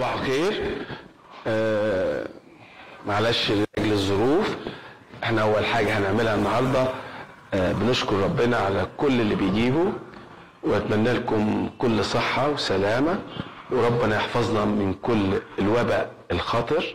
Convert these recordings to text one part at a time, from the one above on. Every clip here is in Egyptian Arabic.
صباح الخير آه معلش لاجل الظروف احنا اول حاجه هنعملها النهارده آه بنشكر ربنا على كل اللي بيجيبه واتمنى لكم كل صحه وسلامه وربنا يحفظنا من كل الوباء الخطر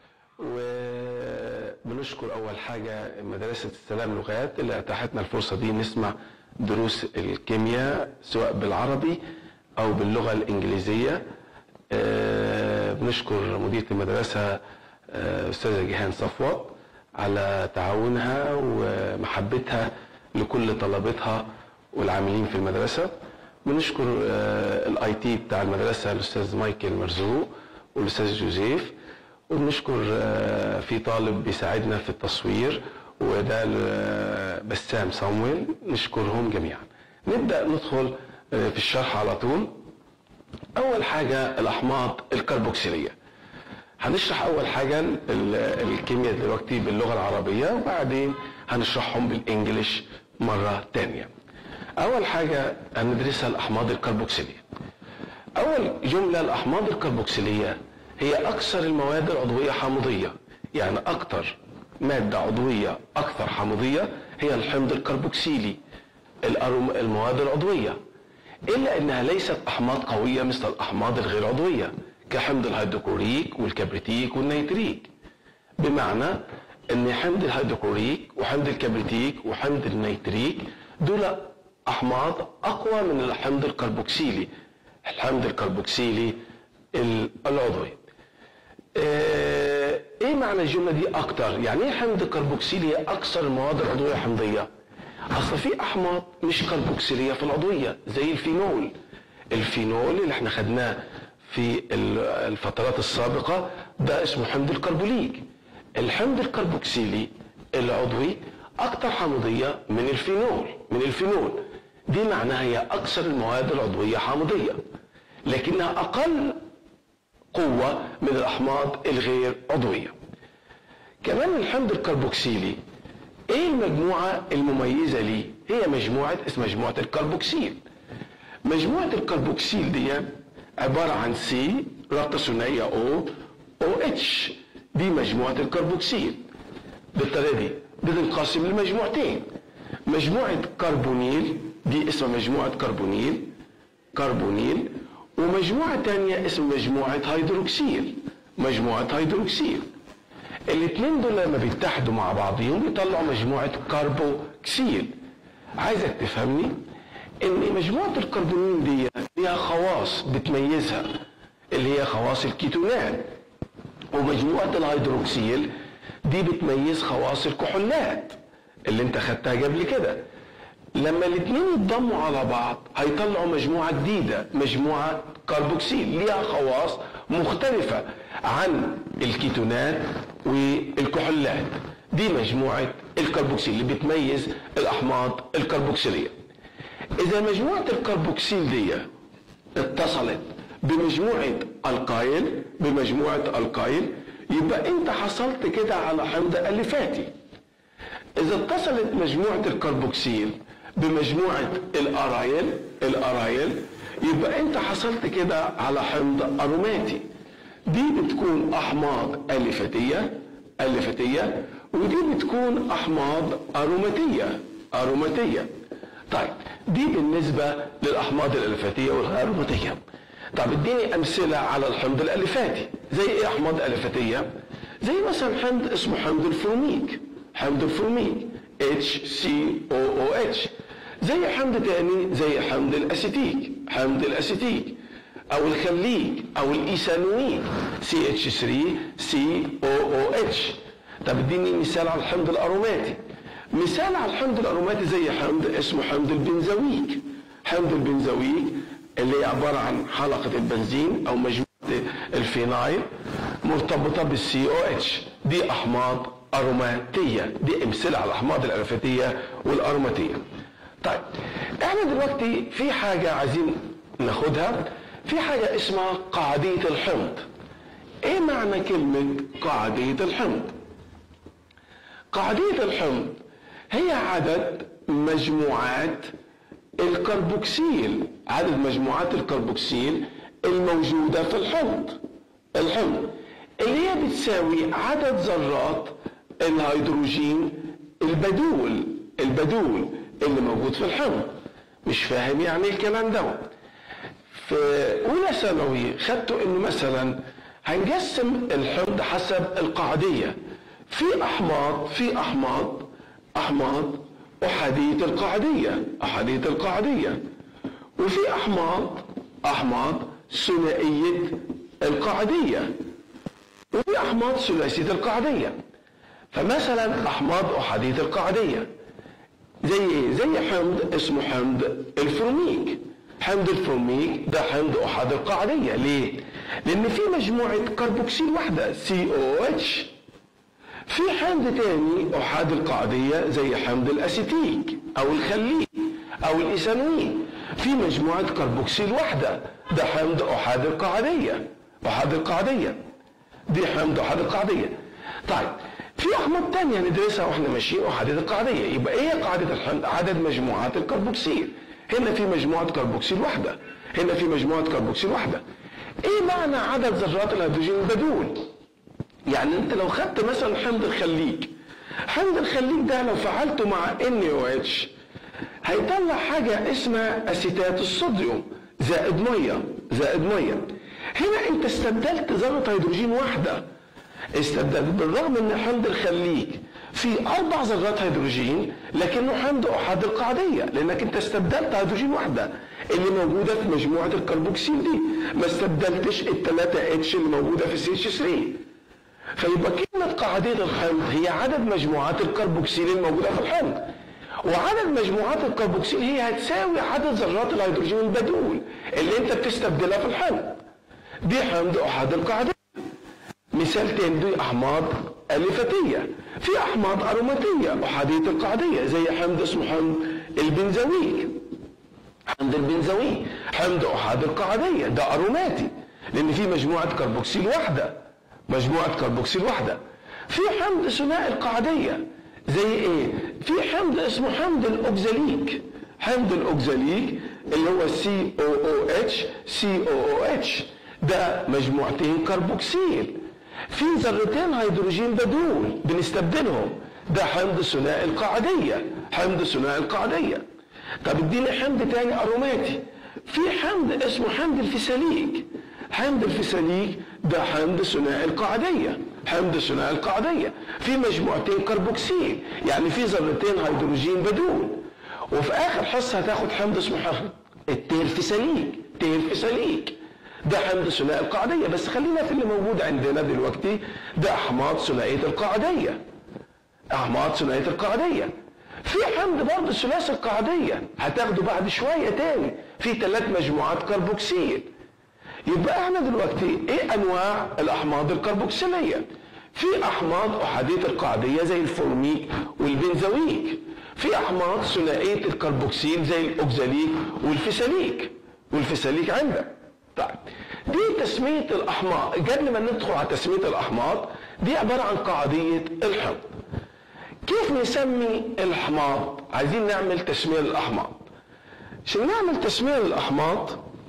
وبنشكر اول حاجه مدرسه السلام لغات اللي اتاحتنا الفرصه دي نسمع دروس الكيمياء سواء بالعربي او باللغه الانجليزيه آه، بنشكر مديره المدرسه آه، استاذه جيهان صفوت على تعاونها ومحبتها لكل طلبتها والعاملين في المدرسه بنشكر الاي تي بتاع المدرسه الاستاذ مايكل مرزوق والاستاذ جوزيف وبنشكر آه، في طالب بيساعدنا في التصوير وده ال- بسام صامويل نشكرهم جميعا نبدا ندخل آه، في الشرح على طول اول حاجه الاحماض الكربوكسيليه هنشرح اول حاجه ال- ال- الكيمياء دلوقتي باللغه العربيه وبعدين هنشرحهم بالانجليش مره تانية اول حاجه هندرسها الاحماض الكربوكسيليه اول جمله الاحماض الكربوكسيليه هي اكثر المواد العضويه حامضيه يعني اكثر ماده عضويه اكثر حامضيه هي الحمض الكربوكسيلي الأروم- المواد العضويه الا انها ليست احماض قويه مثل الاحماض الغير عضويه كحمض الهيدروكلوريك والكبريتيك والنيتريك بمعنى ان حمض الهيدروكلوريك وحمض الكبريتيك وحمض النيتريك دول احماض اقوى من الحمض الكربوكسيلي الحمض الكربوكسيلي ال- العضوي آه، ايه معنى الجمله دي اكتر يعني ايه حمض كربوكسيلي هي اكثر المواد العضويه حمضيه اصل في احماض مش كربوكسيليه في العضويه زي الفينول الفينول اللي احنا خدناه في ال- الفترات السابقه ده اسمه حمض الكربوليك الحمض الكربوكسيلي العضوي اكثر حامضيه من الفينول من الفينول دي معناها هي اكثر المواد العضويه حامضيه لكنها اقل قوة من الأحماض الغير عضوية كمان الحمض الكربوكسيلي ايه المجموعة المميزة ليه هي مجموعة اسمها مجموعة الكربوكسيل مجموعة الكربوكسيل دي عبارة عن سي رابطة ثنائية او او اتش دي مجموعة الكربوكسيل بالطريقة دي بتنقسم لمجموعتين مجموعة كربونيل دي اسمها مجموعة كربونيل كربونيل ومجموعة تانية اسمها مجموعة هيدروكسيل مجموعة هيدروكسيل الاثنين دول لما بيتحدوا مع بعضهم بيطلعوا مجموعة كربوكسيل عايزك تفهمني ان مجموعة الكربونيل دي ليها خواص بتميزها اللي هي خواص الكيتونات ومجموعة الهيدروكسيل دي بتميز خواص الكحولات اللي انت خدتها قبل كده لما الاثنين يتضموا على بعض هيطلعوا مجموعة جديدة مجموعة كربوكسيل ليها خواص مختلفة عن الكيتونات والكحولات دي مجموعة الكربوكسيل اللي بتميز الأحماض الكربوكسيلية إذا مجموعة الكربوكسيل دي اتصلت بمجموعة القايل بمجموعة القايل يبقى انت حصلت كده على حمض ألفاتي إذا اتصلت مجموعة الكربوكسيل بمجموعة الأرايل الأرايل يبقى أنت حصلت كده على حمض أروماتي دي بتكون أحماض ألفتية ألفتية ودي بتكون أحماض أروماتية أروماتية طيب دي بالنسبة للأحماض الألفتية والأروماتية طب اديني أمثلة على الحمض الألفاتي زي إيه أحماض ألفتية زي مثلا حمض اسمه حمض الفورميك حمض الفورميك HCOOH زي حمض تاني زي حمض الاسيتيك حمض الاسيتيك او الخليك او الايثانويك CH3COOH طب اديني مثال على الحمض الاروماتي مثال على الحمض الاروماتي زي حمض اسمه حمض البنزويك حمض البنزويك اللي هي عباره عن حلقه البنزين او مجموعه الفينايل مرتبطه بالسي او اتش دي احماض اروماتيه دي امثله على الاحماض الالفتيه والاروماتيه طيب احنا دلوقتي في حاجه عايزين ناخدها في حاجه اسمها قاعديه الحمض ايه معنى كلمه قاعديه الحمض قاعديه الحمض هي عدد مجموعات الكربوكسيل عدد مجموعات الكربوكسيل الموجوده في الحمض الحمض اللي هي بتساوي عدد ذرات الهيدروجين البدول البدول اللي موجود في الحمض مش فاهم يعني إيه الكلام دوت في اولى ثانوي خدتوا انه مثلا هنقسم الحمض حسب القاعديه في احماض في احماض احماض احاديه القاعديه احاديه القاعديه وفي احماض احماض ثنائيه القاعديه وفي احماض ثلاثيه القاعديه فمثلا احماض احاديه القاعديه زي ايه زي حمض اسمه حمض الفورميك حمض الفورميك ده حمض احاد القاعديه ليه لان في مجموعه كربوكسيل واحده سي او اتش في حمض تاني احاد القاعديه زي حمض الاسيتيك او الخليك او الايثانوين في مجموعه كربوكسيل واحده ده حمض احاد القاعديه احاد القاعديه دي حمض احاد القاعديه طيب في احماض تانية ندرسها واحنا ماشيين احاديه القاعديه يبقى ايه قاعده الحمض عدد مجموعات الكربوكسيل هنا في مجموعه كربوكسيل واحده هنا في مجموعه كربوكسيل واحده ايه معنى عدد ذرات الهيدروجين البدول يعني انت لو خدت مثلا حمض الخليج حمض الخليج ده لو فعلته مع ان او اتش هيطلع حاجه اسمها اسيتات الصوديوم زائد ميه زائد ميه هنا انت استبدلت ذره هيدروجين واحده استبدلت بالرغم ان حمض الخليج في اربع ذرات هيدروجين لكنه حمض احاد القاعديه لانك انت استبدلت هيدروجين واحده اللي موجوده في مجموعه الكربوكسيل دي ما استبدلتش الثلاثه اتش اللي موجوده في سي اتش 3 فيبقى كلمه قاعديه الحمض هي عدد مجموعات الكربوكسيل الموجوده في الحمض وعدد مجموعات الكربوكسيل هي هتساوي عدد ذرات الهيدروجين البدول اللي انت بتستبدلها في الحمض دي حمض احاد القاعديه مثال تاني دي احماض الفتيه في احماض اروماتيه احاديه القاعديه زي حمض اسمه حمض البنزويك حمض البنزويك حمض احاد القاعديه ده اروماتي لان في مجموعه كربوكسيل واحده مجموعه كربوكسيل واحده في حمض ثنائي القاعديه زي ايه في حمض اسمه حمض الاوكزاليك حمض الاوكزاليك اللي هو سي او او اتش سي او او اتش ده مجموعتين كربوكسيل في ذرتين هيدروجين بدول بنستبدلهم ده حمض ثنائي القاعدية حمض ثنائي القاعدية طب اديني حمض تاني اروماتي في حمض اسمه حمض الفساليك حمض الفساليك ده حمض ثنائي القاعدية حمض ثنائي القاعدية في مجموعتين كربوكسيل يعني في ذرتين هيدروجين بدول وفي اخر حصة هتاخد حمض اسمه حمض التيرفساليك تيرفساليك ده حمض ثنائي القاعدية بس خلينا في اللي موجود عندنا دلوقتي ده أحماض ثنائية القاعدية أحماض ثنائية القاعدية في حمض برضه ثلاثي القاعدية هتاخده بعد شوية تاني في ثلاث مجموعات كربوكسيل يبقى احنا دلوقتي ايه انواع الاحماض الكربوكسيلية في احماض احادية القاعدية زي الفورميك والبنزويك في احماض ثنائية الكربوكسيل زي الاوكزاليك والفساليك والفساليك عندك طيب دي تسمية الأحماض قبل ما ندخل على تسمية الأحماض دي عبارة عن قاعدية الحمض كيف نسمي الأحماض عايزين نعمل تسمية للأحماض عشان نعمل تسمية للأحماض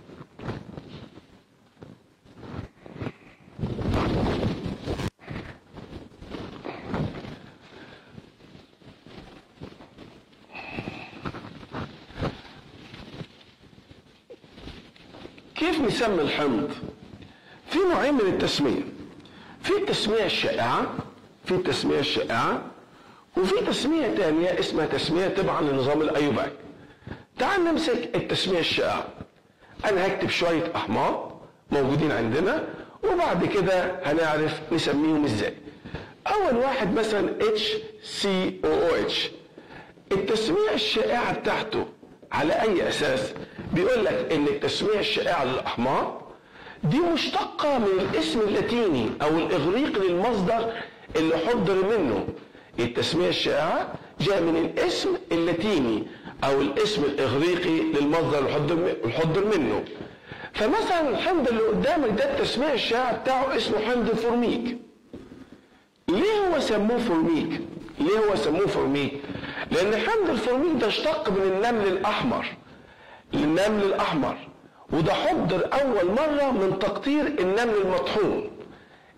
كيف نسمي الحمض في نوعين من التسمية في التسمية الشائعة في التسمية الشائعة وفي تسمية تانية اسمها تسمية تبعا لنظام الأيوباك تعال نمسك التسمية الشائعة أنا هكتب شوية أحماض موجودين عندنا وبعد كده هنعرف نسميهم ازاي أول واحد مثلا HCOOH التسمية الشائعة بتاعته على أي أساس بيقول لك إن التسمية الشائعة للأحماض دي مشتقة من الاسم اللاتيني أو الإغريقي للمصدر اللي حضر منه التسمية الشائعة جاء من الاسم اللاتيني أو الاسم الإغريقي للمصدر الحضر منه فمثلا الحمض اللي قدامك ده التسمية الشائعة بتاعه اسمه حمض فورميك ليه هو سموه فورميك؟ ليه هو سموه فورميك؟ لأن حمض الفورميك ده اشتق من النمل الأحمر النمل الأحمر وده حضر أول مرة من تقطير النمل المطحون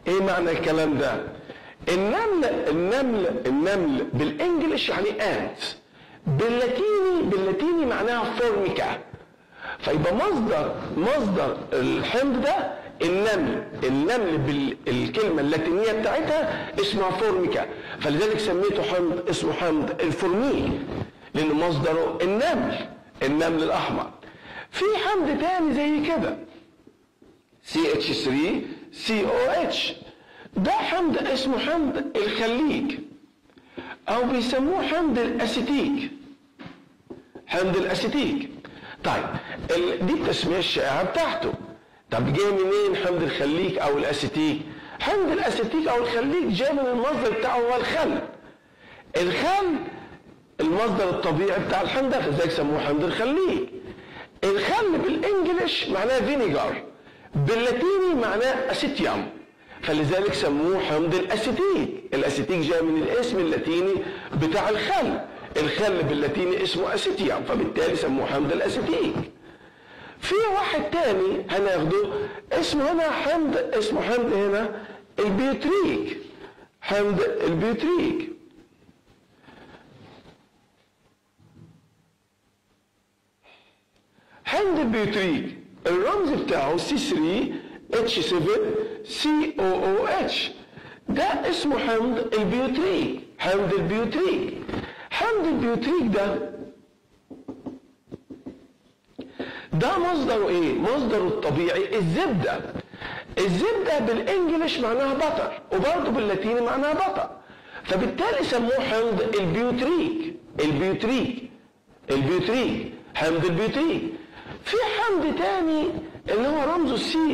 ايه معنى الكلام ده النمل النمل النمل بالانجلش يعني انت باللاتيني باللاتيني معناها فورميكا فيبقى مصدر مصدر الحمض ده النمل النمل بالكلمه اللاتينيه بتاعتها اسمها فورميكا فلذلك سميته حمض اسمه حمض الفورميك لان مصدره النمل النمل الاحمر في حمض تاني زي كده CH3 COH ده حمض اسمه حمض الخليج او بيسموه حمض الاسيتيك حمض الاسيتيك طيب دي التسميه الشائعه بتاعته طب جاي منين حمض الخليج او الاسيتيك حمض الاسيتيك او الخليج جاي من المصدر بتاعه هو الخل الخل المصدر الطبيعي بتاع الحمض ده فلذلك سموه حمض الخليج الخل بالانجلش معناه فينيجار باللاتيني معناه اسيتيوم فلذلك سموه حمض الاسيتيك الاسيتيك جاء من الاسم اللاتيني بتاع الخل الخل باللاتيني اسمه اسيتيوم فبالتالي سموه حمض الاسيتيك في واحد تاني هناخده اسمه هنا حمض اسمه حمض هنا البيوتريك حمض البيوتريك حمض البيوتريك الرمز بتاعه سي 3 اتش 7 سي او او اتش ده اسمه حمض البيوتريك حمض البيوتريك حمض البيوتريك ده ده مصدره ايه مصدره الطبيعي الزبده الزبده بالانجلش معناها بطر وبرضه باللاتيني معناها بطر فبالتالي سموه حمض البيوتريك البيوتريك البيوتريك حمض البيوتريك في حمض تاني اللي هو رمزه سي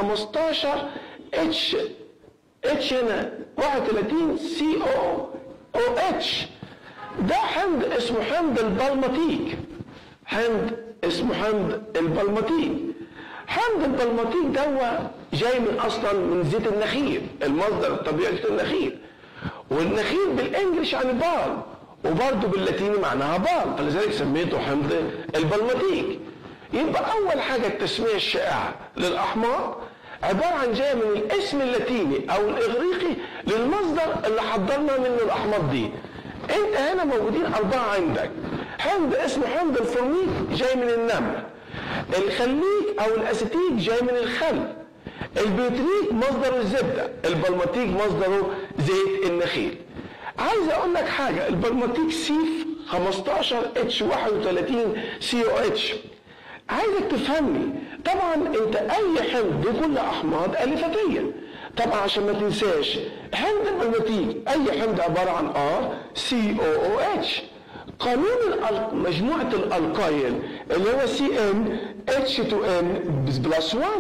15 اتش اتش هنا 31 سي او او اتش ده حمض اسمه حمض البلماتيك حمض اسمه حمض البلماتيك حمض البلماتيك ده جاي من اصلا من زيت النخيل المصدر الطبيعي زيت النخيل والنخيل بالانجلش يعني بال وبرضه باللاتيني معناها بال فلذلك سميته حمض البلماتيك يبقى اول حاجه التسميه الشائعه للاحماض عباره عن جايه من الاسم اللاتيني او الاغريقي للمصدر اللي حضرنا منه الاحماض دي انت هنا موجودين اربعه عندك حمض اسمه حمض الفورميك جاي من النمل الخليك او الاسيتيك جاي من الخل البيوتريك مصدره الزبده البلماتيك مصدره زيت النخيل عايز اقول لك حاجه البلماتيك سيف 15 اتش 31 سي او اتش عايزك تفهمني طبعا انت اي حمض دي كل احماض الفتيه طبعا عشان ما تنساش حمض البلماتيك اي حمض عباره عن ار سي او او اتش قانون مجموعة الألقايل اللي هو سي ان اتش 2 ان بلس 1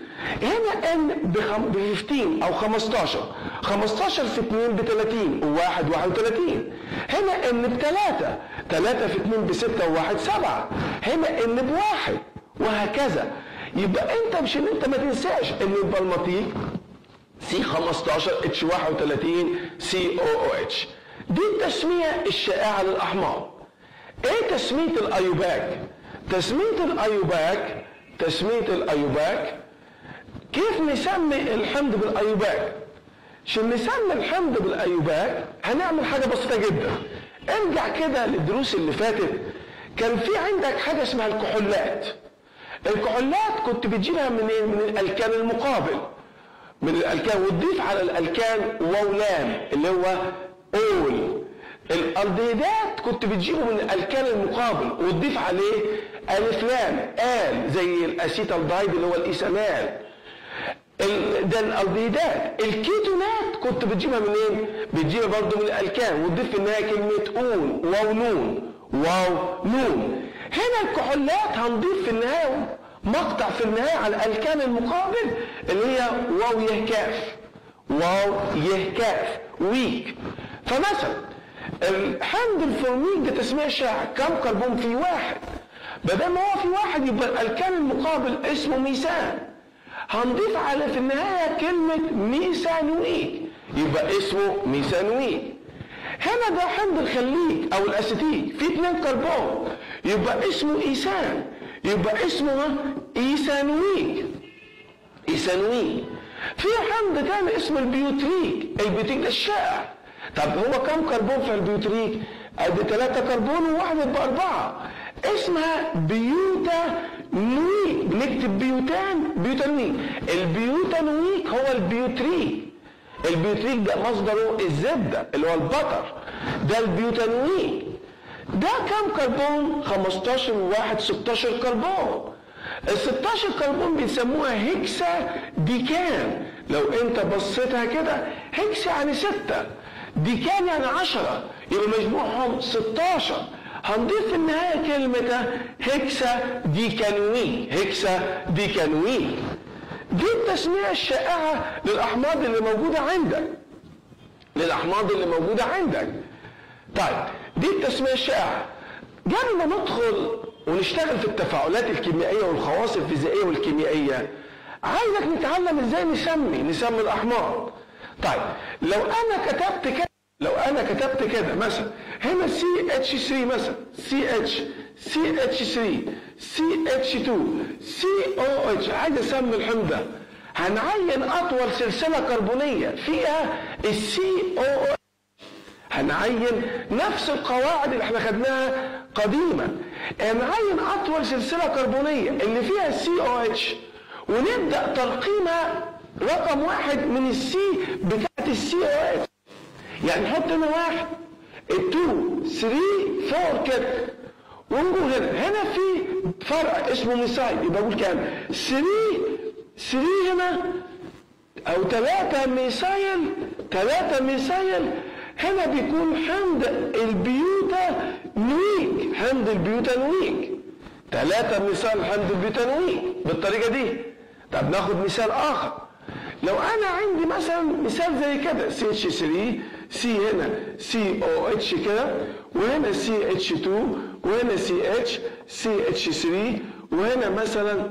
هنا ان ب 15 او 15 15 في 2 ب 30 و1 31 هنا ان بثلاثة 3 في 2 ب 6 و1 7 هنا ان بواحد وهكذا يبقى انت مش ان انت ما تنساش ان البلماتيك سي 15 اتش 31 سي او او اتش دي التسمية الشائعة للأحماض ايه تسمية الايوباك تسمية الايوباك تسمية الايوباك كيف نسمي الحمض بالايوباك عشان نسمي الحمض بالايوباك هنعمل حاجة بسيطة جدا ارجع كده للدروس اللي فاتت كان في عندك حاجة اسمها الكحولات الكحولات كنت بتجيبها من ايه من الالكان المقابل من الالكان وتضيف على الالكان واولام اللي هو اول الالديدات كنت بتجيبه من الالكان المقابل وتضيف عليه الف لام ال زي الاسيتالدايد اللي هو الايثانال ده الالديدات الكيتونات كنت بتجيبها منين؟ بتجيبها برضه من الالكان وتضيف في النهايه كلمه اون واو نون واو نون هنا الكحولات هنضيف في النهايه مقطع في النهايه على الالكان المقابل اللي هي واو يه كاف واو يه كاف ويك فمثلا الحمض الفورميك ده تسميه شائع كم كربون فيه واحد بدل ما هو في واحد يبقى الالكان المقابل اسمه ميثان هنضيف على في النهايه كلمه ميثانويك يبقى اسمه ميثانويك هنا ده حمض الخليج او الاسيتيك فيه اثنين كربون يبقى اسمه ايثان يبقى اسمه ايثانويك ايثانويك في حمض تاني اسمه البيوتريك البيوتريك ده الشائع طب هو كم كربون في البيوتريك ادي ثلاثة كربون وواحد يبقى أربعة اسمها بيوتا نويك بنكتب بيوتان بيوتانويك البيوتانويك هو البيوتريك البيوتريك ده مصدره الزبدة اللي هو البطر ده البيوتانويك ده كم كربون 15 وواحد 16 كربون ال 16 كربون بيسموها هيكسا ديكان لو انت بصيتها كده هيكسا يعني 6 ديكان يعني 10 يبقى مجموعهم 16 هنضيف في النهاية كلمة هيكسا ديكانويك هيكسا ديكانويك دي التسمية الشائعة للأحماض اللي موجودة عندك للأحماض اللي موجودة عندك طيب دي التسمية الشائعة قبل ما ندخل ونشتغل في التفاعلات الكيميائية والخواص الفيزيائية والكيميائية عايزك نتعلم ازاي نسمي نسمي الأحماض طيب لو أنا كتبت كده لو أنا كتبت كده مثلا هنا سي اتش 3 مثلا سي اتش سي اتش 3 سي اتش 2 سي او اتش عايز اسمي الحمض ده هنعين اطول سلسله كربونيه فيها السي او اتش هنعين نفس القواعد اللي احنا خدناها قديما هنعين اطول سلسله كربونيه اللي فيها السي او اتش ونبدا ترقيمها رقم واحد من السي بتاعت السي او اتش يعني نحط هنا واحد 2 3 4 كده ونقول هنا هنا في فرع اسمه ميسايل يبقى اقول كام 3 3 هنا او 3 ميسايل 3 ميسايل هنا بيكون حمض البيوتا نويك حمض البيوتا نويك 3 ميسايل حمض البيوتا نويك بالطريقه دي طب ناخد مثال اخر لو انا عندي مثلا مثال زي كده سي اتش 3 سي هنا سي او اتش كده وهنا سي اتش 2 وهنا سي اتش سي اتش 3 وهنا مثلا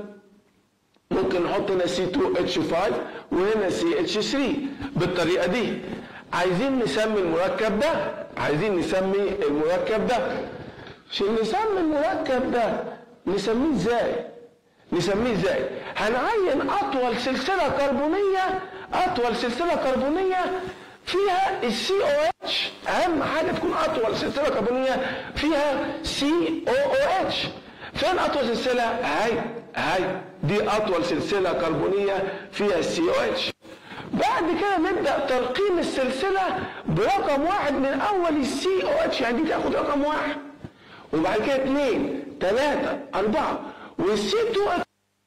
ممكن نحط هنا سي 2 اتش 5 وهنا سي اتش 3 بالطريقه دي عايزين نسمي المركب ده عايزين نسمي المركب ده عشان نسمي المركب ده نسميه ازاي نسميه ازاي هنعين اطول سلسله كربونيه اطول سلسله كربونيه فيها السي او اتش اهم حاجه تكون اطول سلسله كربونيه فيها سي او او اتش فين اطول سلسله هاي هاي دي اطول سلسله كربونيه فيها السي او اتش بعد كده نبدا ترقيم السلسله برقم واحد من اول السي او اتش يعني دي تاخد رقم واحد وبعد كده اثنين ثلاثه اربعه والسي 2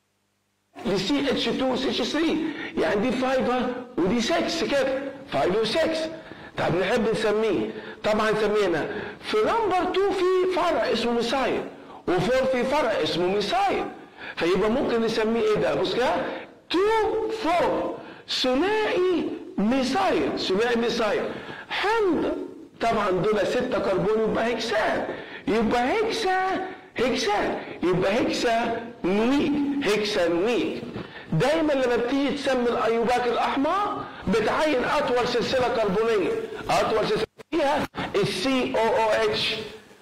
لسي اتش 2 سي اتش 3 يعني دي 5 ودي 6 كده 5 و6 طب نحب نسميه طبعا سمينا في نمبر 2 في فرع اسمه ميسايل و4 في فرع اسمه ميسايل فيبقى ممكن نسميه ايه ده بص كده 2 4 ثنائي ميسايل ثنائي ميسايل حمض طبعا دول 6 كربون يبقى هيكسان يبقى هيكسا هيكسان يبقى هيكسا نويك هيكسا نويك دايما لما بتيجي تسمي الايوباك الاحمر بتعين اطول سلسله كربونيه اطول سلسله فيها السي او او اتش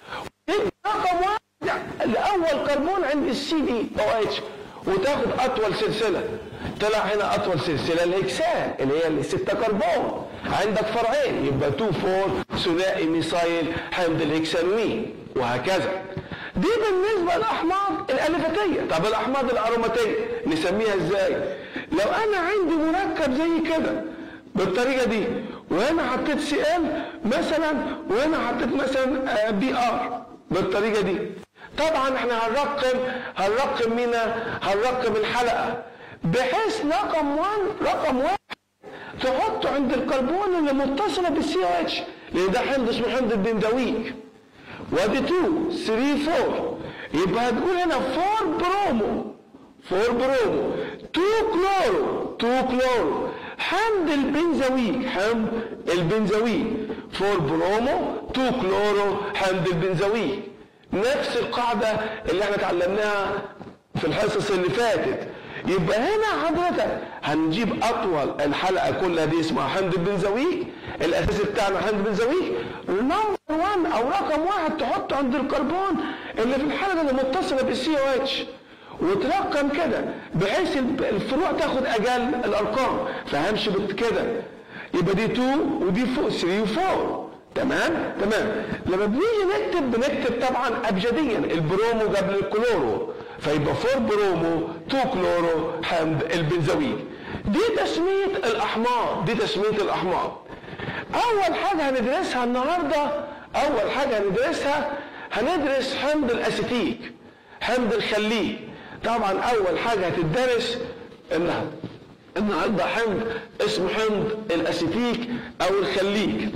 رقم واحد الاول كربون عند السي دي او اتش وتاخد اطول سلسله طلع هنا اطول سلسله الهكسان اللي هي الستة كربون عندك فرعين يبقى 2 4 ثنائي ميسايل حمض الهكسانوين وهكذا دي بالنسبه للاحماض الالفتيه طب الاحماض الاروماتيه نسميها ازاي لو انا عندي مركب زي كده بالطريقه دي وهنا حطيت سي ال مثلا وهنا حطيت مثلا بي ار بالطريقه دي طبعا احنا هنرقم هنرقم مين هنرقم الحلقه بحيث رقم 1 رقم 1 تحطه عند الكربون اللي متصله بالسي او اتش لان ده حمض اسمه حمض البنزويك وادي 2 3 4 يبقى هتقول هنا 4 برومو 4 برومو 2 كلورو 2 كلورو حمض البنزويك حمض البنزويك 4 برومو 2 كلورو حمض البنزويك نفس القاعدة اللي احنا اتعلمناها في الحصص اللي فاتت يبقى هنا حضرتك هنجيب اطول الحلقه كلها دي اسمها حمض البنزويك الاساس بتاعنا حمض البنزويك نمبر 1 او رقم واحد تحطه عند الكربون اللي في الحلقه اللي متصله بالسي او اتش وترقم كده بحيث الفروع تاخد اجل الارقام فهمشي كده يبقى دي 2 ودي 3 و4 تمام تمام لما بنيجي نكتب بنكتب طبعا ابجديا البرومو قبل الكلورو فيبقى 4 برومو 2 كلورو حمض البنزويك دي تسميه الاحماض دي تسميه الاحماض اول حاجه هندرسها النهارده اول حاجه هندرسها هندرس حمض الاسيتيك حمض الخليج طبعا اول حاجه هتدرس النهارده النهارده حمض اسمه حمض الاسيتيك او الخليج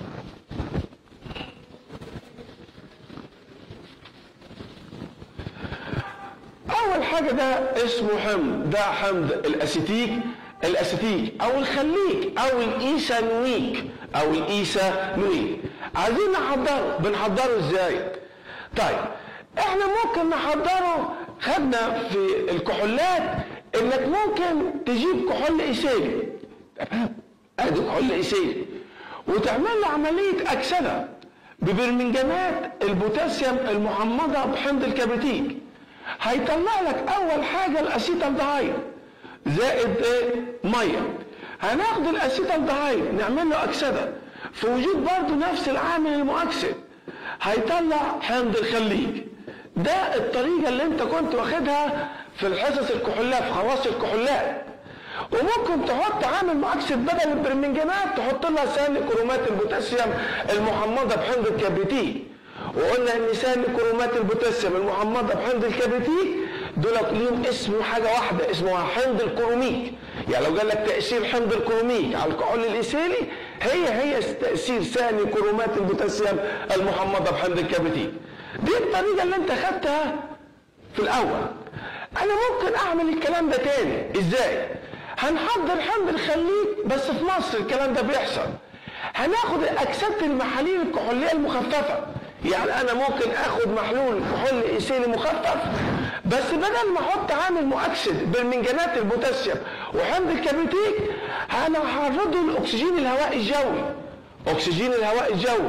اول حاجه ده اسمه حمض ده حمض الاسيتيك الاسيتيك او الخليك او الايثانويك او الايثانويك عايزين نحضره بنحضره ازاي طيب احنا ممكن نحضره خدنا في الكحولات انك ممكن تجيب كحول ايثاني تمام ادي كحول ايثاني وتعمل له عمليه اكسده ببرمنجانات البوتاسيوم المحمضه بحمض الكبريتيك هيطلع لك اول حاجه الاسيتالدهايد زائد ايه ميه هناخد الاسيتالدهايد نعمل له اكسده في وجود برضه نفس العامل المؤكسد هيطلع حمض الخليج ده الطريقه اللي انت كنت واخدها في الحصص الكحولات في خواص الكحولات وممكن تحط عامل مؤكسد بدل البرمنجانات تحط لها ثاني كرومات البوتاسيوم المحمضه بحمض الكبريتيك وقلنا ان ثاني كرومات البوتاسيوم المحمضه بحمض الكبريتيك دول ليهم اسم حاجه واحده اسمها حمض الكروميك يعني لو قال لك تاثير حمض الكروميك على الكحول الايثيلي هي هي تاثير ثاني كرومات البوتاسيوم المحمضه بحمض الكبريتيك دي الطريقه اللي انت خدتها في الاول انا ممكن اعمل الكلام ده تاني ازاي هنحضر حمض الخليج بس في مصر الكلام ده بيحصل هناخد الاكسده المحاليل الكحوليه المخففه يعني انا ممكن اخد محلول كحول ايثيلي مخفف بس بدل ما احط عامل مؤكسد بالمنجنات البوتاسيوم وحمض الكبريتيك انا هعرضه لاكسجين الهواء الجوي اكسجين الهواء الجوي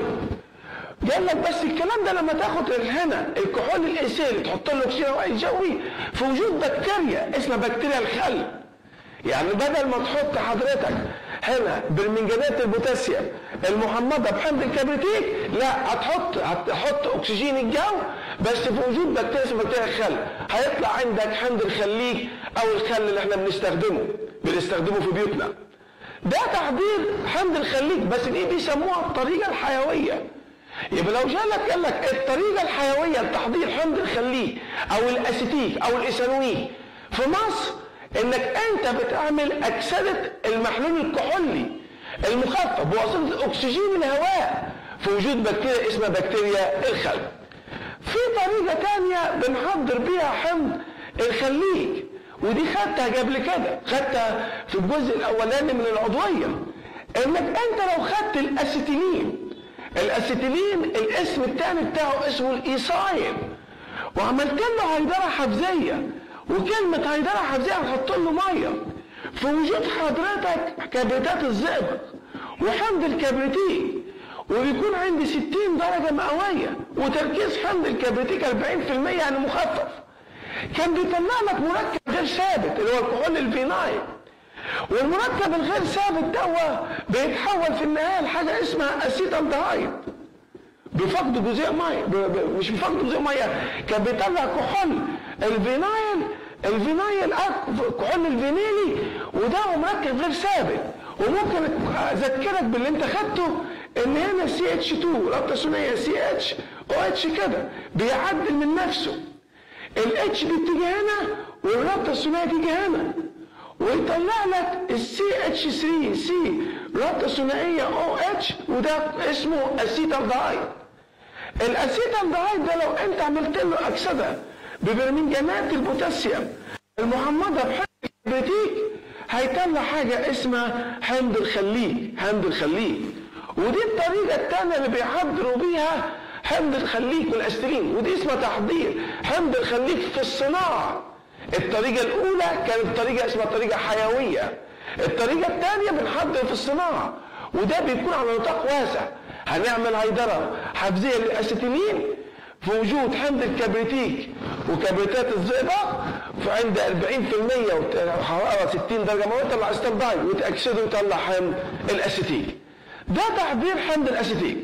قال لك بس الكلام ده لما تاخد هنا الكحول الايثيلي تحط له اكسجين الهواء الجوي في وجود بكتيريا اسمها بكتيريا الخل يعني بدل ما تحط حضرتك هنا بالمنجنات البوتاسيوم المحمضه بحمض الكبريتيك لا هتحط هتحط اكسجين الجو بس في وجود بكتيريا اسمها بكتيريا الخل هيطلع عندك حمض الخليج او الخل اللي احنا بنستخدمه بنستخدمه في بيوتنا ده تحضير حمض الخليج بس دي بيسموها الطريقه الحيويه يبقى لو جالك قال لك الطريقه الحيويه لتحضير حمض الخليج او الاسيتيك او الايثانويك في مصر انك انت بتعمل اكسده المحلول الكحولي المخفف بواسطه اكسجين الهواء في وجود بكتيريا اسمها بكتيريا الخل. في طريقه تانية بنحضر بيها حمض الخليج ودي خدتها قبل كده خدتها في الجزء الاولاني من العضويه انك انت لو خدت الاسيتيلين الاسيتيلين الاسم الثاني بتاعه اسمه الايسايل وعملت له هيدره حفزيه وكلمة هيدرة حفظية هنحط له مية في وجود حضرتك كبريتات الزئبق وحمض الكبريتيك وبيكون عندي 60 درجة مئوية وتركيز حمض الكبريتيك 40% يعني مخفف كان بيطلع لك مركب غير ثابت اللي هو الكحول الفينايل والمركب الغير ثابت ده بيتحول في النهاية لحاجة اسمها اسيتالدهايد بفقد جزيء ميه مش بفقد جزيء ميه كان بيطلع كحول الفينايل الفينايل كحول الفينيلي وده مركب غير ثابت وممكن اذكرك باللي انت خدته ان هنا سي اتش 2 رابطه ثنائيه سي اتش او اتش كده بيعدل من نفسه الاتش بتيجي هنا والرابطه الثنائيه تيجي هنا ويطلع لك السي اتش 3 سي رابطه ثنائيه او اتش وده اسمه اسيتالدهايد الاسيتالدهايد ده لو انت عملت له اكسده ببرمنجانات البوتاسيوم المحمضه بحمض الكبريتيك هيطلع حاجه اسمها حمض الخليج حمض الخليج ودي الطريقه الثانيه اللي بيحضروا بيها حمض الخليج والاسترين ودي اسمها تحضير حمض الخليج في الصناعه الطريقه الاولى كانت طريقه اسمها طريقه حيويه الطريقه الثانيه بنحضر في الصناعه وده بيكون على نطاق واسع هنعمل هيدره حفزيه للاسيتيلين في وجود حمض الكبريتيك وكبريتات الزئبق فعند 40% وحراره 60 درجه مئويه يطلع استردايد ويتاكسده ويطلع حمض الاسيتيك ده تعبير حمض الاسيتيك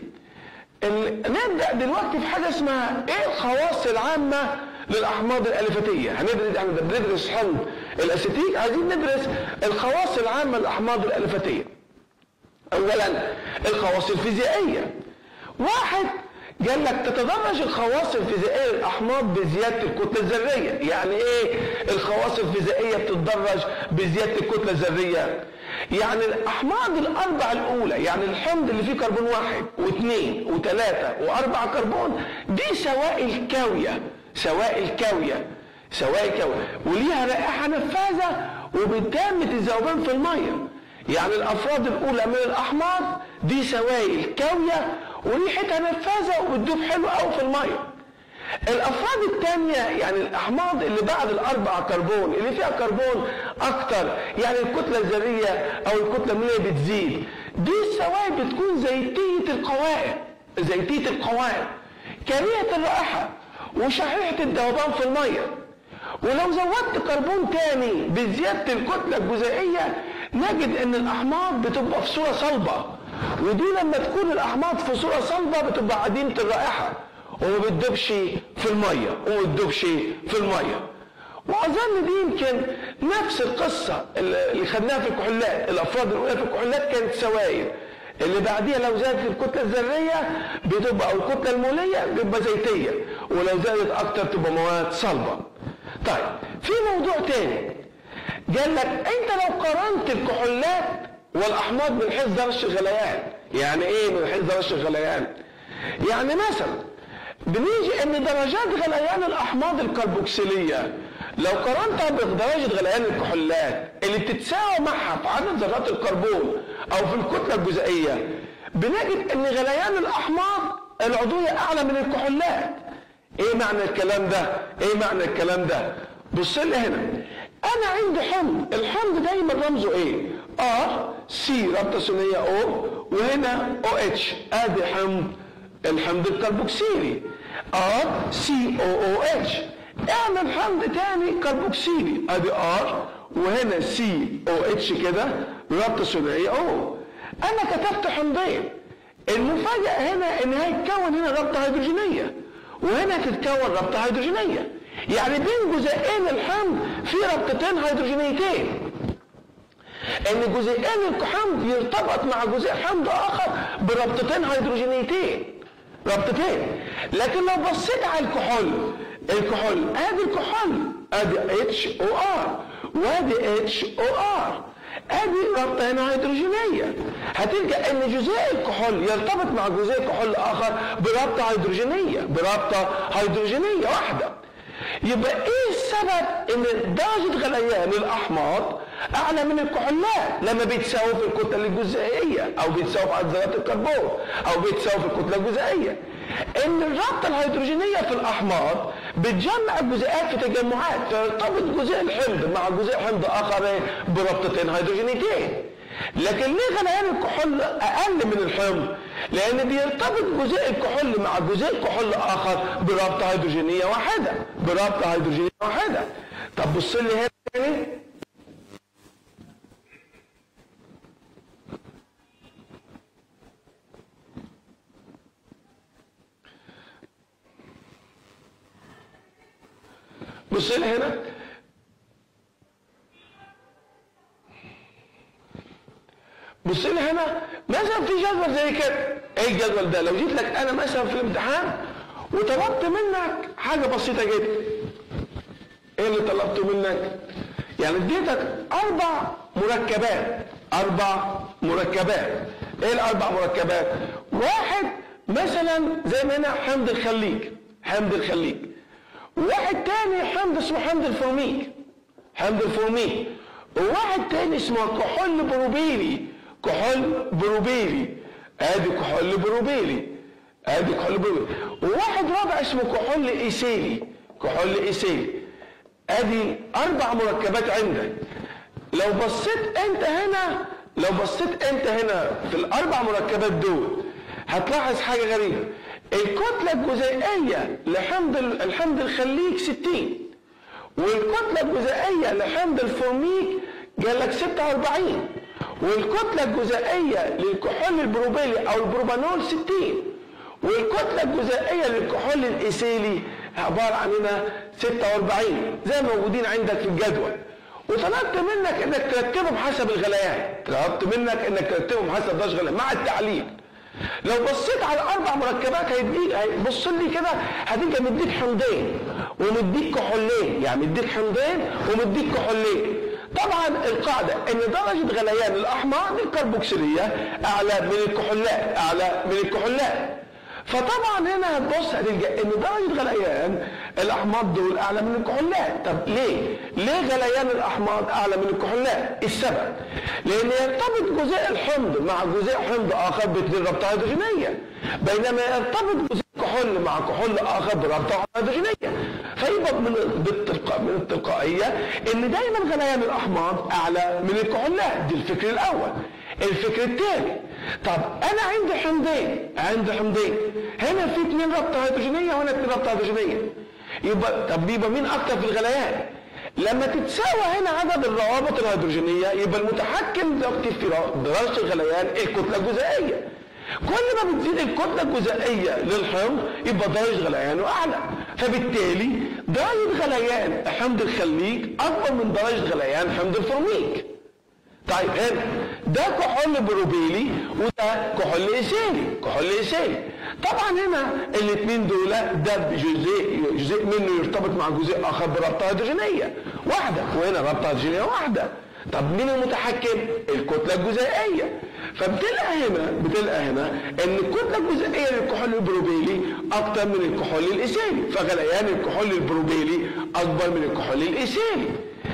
نبدا دلوقتي في حاجه اسمها ايه الخواص العامه للاحماض الالفتيه هندرس احنا بندرس حمض الاسيتيك عايزين ندرس الخواص العامه للاحماض الالفتيه اولا الخواص الفيزيائيه واحد قال لك تتدرج الخواص الفيزيائيه للاحماض بزياده الكتله الذريه يعني ايه الخواص الفيزيائيه بتتدرج بزياده الكتله الذريه يعني الاحماض الاربع الاولى يعني الحمض اللي فيه كربون واحد واثنين وثلاثه واربع كربون دي سوائل كاويه سوائل كاويه سوائل كاويه وليها رائحه نفاذه وبتتم الذوبان في الميه يعني الافراد الاولى من الاحماض دي سوائل كاويه وريحتها نفاذه وبتدوب حلو قوي في الميه الافراد الثانيه يعني الاحماض اللي بعد الاربع كربون اللي فيها كربون اكتر يعني الكتله الذريه او الكتله المائيه بتزيد دي السوائل بتكون زيتيه القوائم زيتيه القوائم كريهه الرائحه وشحيحه الذوبان في الميه ولو زودت كربون تاني بزياده الكتله الجزيئيه نجد ان الاحماض بتبقى في صوره صلبه ودي لما تكون الاحماض في صوره صلبه بتبقى عديمه الرائحه وما بتدوبش في الميه وما بتدوبش في الميه واظن دي يمكن نفس القصه اللي خدناها في الكحولات الافراد الاولى في الكحولات كانت سوائل اللي بعديها لو زادت الكتله الذريه بتبقى او الكتله الموليه بتبقى زيتيه ولو زادت اكتر تبقى مواد صلبه طيب في موضوع تاني قال لك انت لو قارنت الكحولات والاحماض من حيث درجه الغليان يعني ايه من حيث درجه الغليان يعني مثلا بنيجي ان درجات غليان الاحماض الكربوكسيليه لو قارنتها بدرجه غليان الكحولات اللي بتتساوى معها في عدد ذرات الكربون او في الكتله الجزيئيه بنجد ان غليان الاحماض العضويه اعلى من الكحولات ايه معنى الكلام ده ايه معنى الكلام ده بص لي هنا انا عندي حمض الحمض دايما رمزه ايه ار سي رابطه ثنائيه او وهنا او اتش ادي حمض الحمض الكربوكسيلي ار سي او او اتش اعمل حمض تاني كربوكسيلي ادي ار وهنا سي او اتش كده رابطه ثنائيه او انا كتبت حمضين المفاجاه هنا ان هيتكون هنا رابطه هيدروجينيه وهنا تتكون رابطه هيدروجينيه يعني بين جزيئين الحمض في رابطتين هيدروجينيتين ان جزيئين الحمض يرتبط مع جزيء حمض اخر برابطتين هيدروجينيتين رابطتين لكن لو بصيت على الكحول الكحول ادي الكحول ادي اتش او ار وادي اتش او ار ادي رابطه هنا هيدروجينيه هتلقى ان جزيء الكحول يرتبط مع جزيء كحول اخر برابطه هيدروجينيه برابطه هيدروجينيه واحده يبقى ايه السبب ان درجة غليان الاحماض اعلى من الكحولات لما بيتساووا في الكتلة الجزيئية او بيتساووا في عدد ذرات الكربون او بيتساووا في الكتلة الجزيئية ان الرابطة الهيدروجينية في الاحماض بتجمع الجزيئات في تجمعات فيرتبط جزيء الحمض مع جزيء حمض اخر برابطتين هيدروجينيتين لكن ليه غليان الكحول اقل من الحمض لان بيرتبط جزيء الكحول مع جزيء كحول اخر برابطه هيدروجينيه واحده برابطه هيدروجينيه واحده طب بص لي هنا تاني بص لي هنا بص لي هنا مثلا في جدول زي كده ايه الجدول ده لو جيت لك انا مثلا في الامتحان وطلبت منك حاجه بسيطه جدا ايه اللي طلبته منك يعني اديتك اربع مركبات اربع مركبات ايه الاربع مركبات واحد مثلا زي ما هنا حمض الخليج حمض الخليج وواحد تاني حمض اسمه حمض الفورميك حمض الفورميك وواحد تاني اسمه كحول بروبيلي كحول بروبيلي ادي كحول بروبيلي ادي كحول بروبيلي وواحد رابع اسمه كحول ايسيلي كحول ايسيلي ادي اربع مركبات عندك لو بصيت انت هنا لو بصيت انت هنا في الاربع مركبات دول هتلاحظ حاجه غريبه الكتلة الجزيئية لحمض الحمض الخليج 60 والكتلة الجزيئية لحمض الفورميك قال لك 46 والكتلة الجزيئية للكحول البروبيلي أو البروبانول 60 والكتلة الجزيئية للكحول الإيثيلي عبارة عن هنا 46 زي ما موجودين عندك في الجدول وطلبت منك انك ترتبهم حسب الغليان طلبت منك انك ترتبهم حسب درجه الغليان مع التعليل لو بصيت على اربع مركبات هيديك هيبص لي كده هتلقى مديك حمضين ومديك كحولين يعني مديك حمضين ومديك كحولين طبعا القاعدة ان درجة غليان الاحماض الكربوكسيلية اعلى من الكحولات اعلى من الكحولات فطبعا هنا هتبص هتلقى ان درجه غليان الاحماض دول اعلى من الكحولات طب ليه ليه غليان الاحماض اعلى من الكحولات السبب لان يرتبط جزيء الحمض مع جزيء حمض اخر باثنين رابطه هيدروجينيه بينما يرتبط جزيء كحول مع كحول اخر برابطه هيدروجينيه فيبقى من بالتلقاء من التلقائيه ان دايما غليان الاحماض اعلى من الكحولات دي الفكر الاول الفكر الثاني طب انا عندي حمضين عندي حمضين هنا في اثنين رابطه هيدروجينيه وهنا اثنين رابطه هيدروجينيه يبقى طب يبقى مين اكتر في الغليان لما تتساوى هنا عدد الروابط الهيدروجينيه يبقى المتحكم دلوقتي في درجه الغليان الكتله الجزيئيه كل ما بتزيد الكتله الجزيئيه للحمض يبقى درجه غليانه اعلى فبالتالي درجه غليان حمض الخليج اكبر من درجه غليان حمض الفورميك طيب هنا ده كحول بروبيلي وده كحول ايثيلي كحول ايثيلي طبعا هنا الاثنين دول ده جزء جزء منه يرتبط مع جزء اخر برابطه هيدروجينيه واحده وهنا رابطه هيدروجينيه واحده طب مين المتحكم؟ الكتله الجزيئيه فبتلقى هنا بتلقى هنا ان الكتله الجزيئيه للكحول البروبيلي اكتر من الكحول الايثيلي فغليان الكحول البروبيلي اكبر من الكحول الايثيلي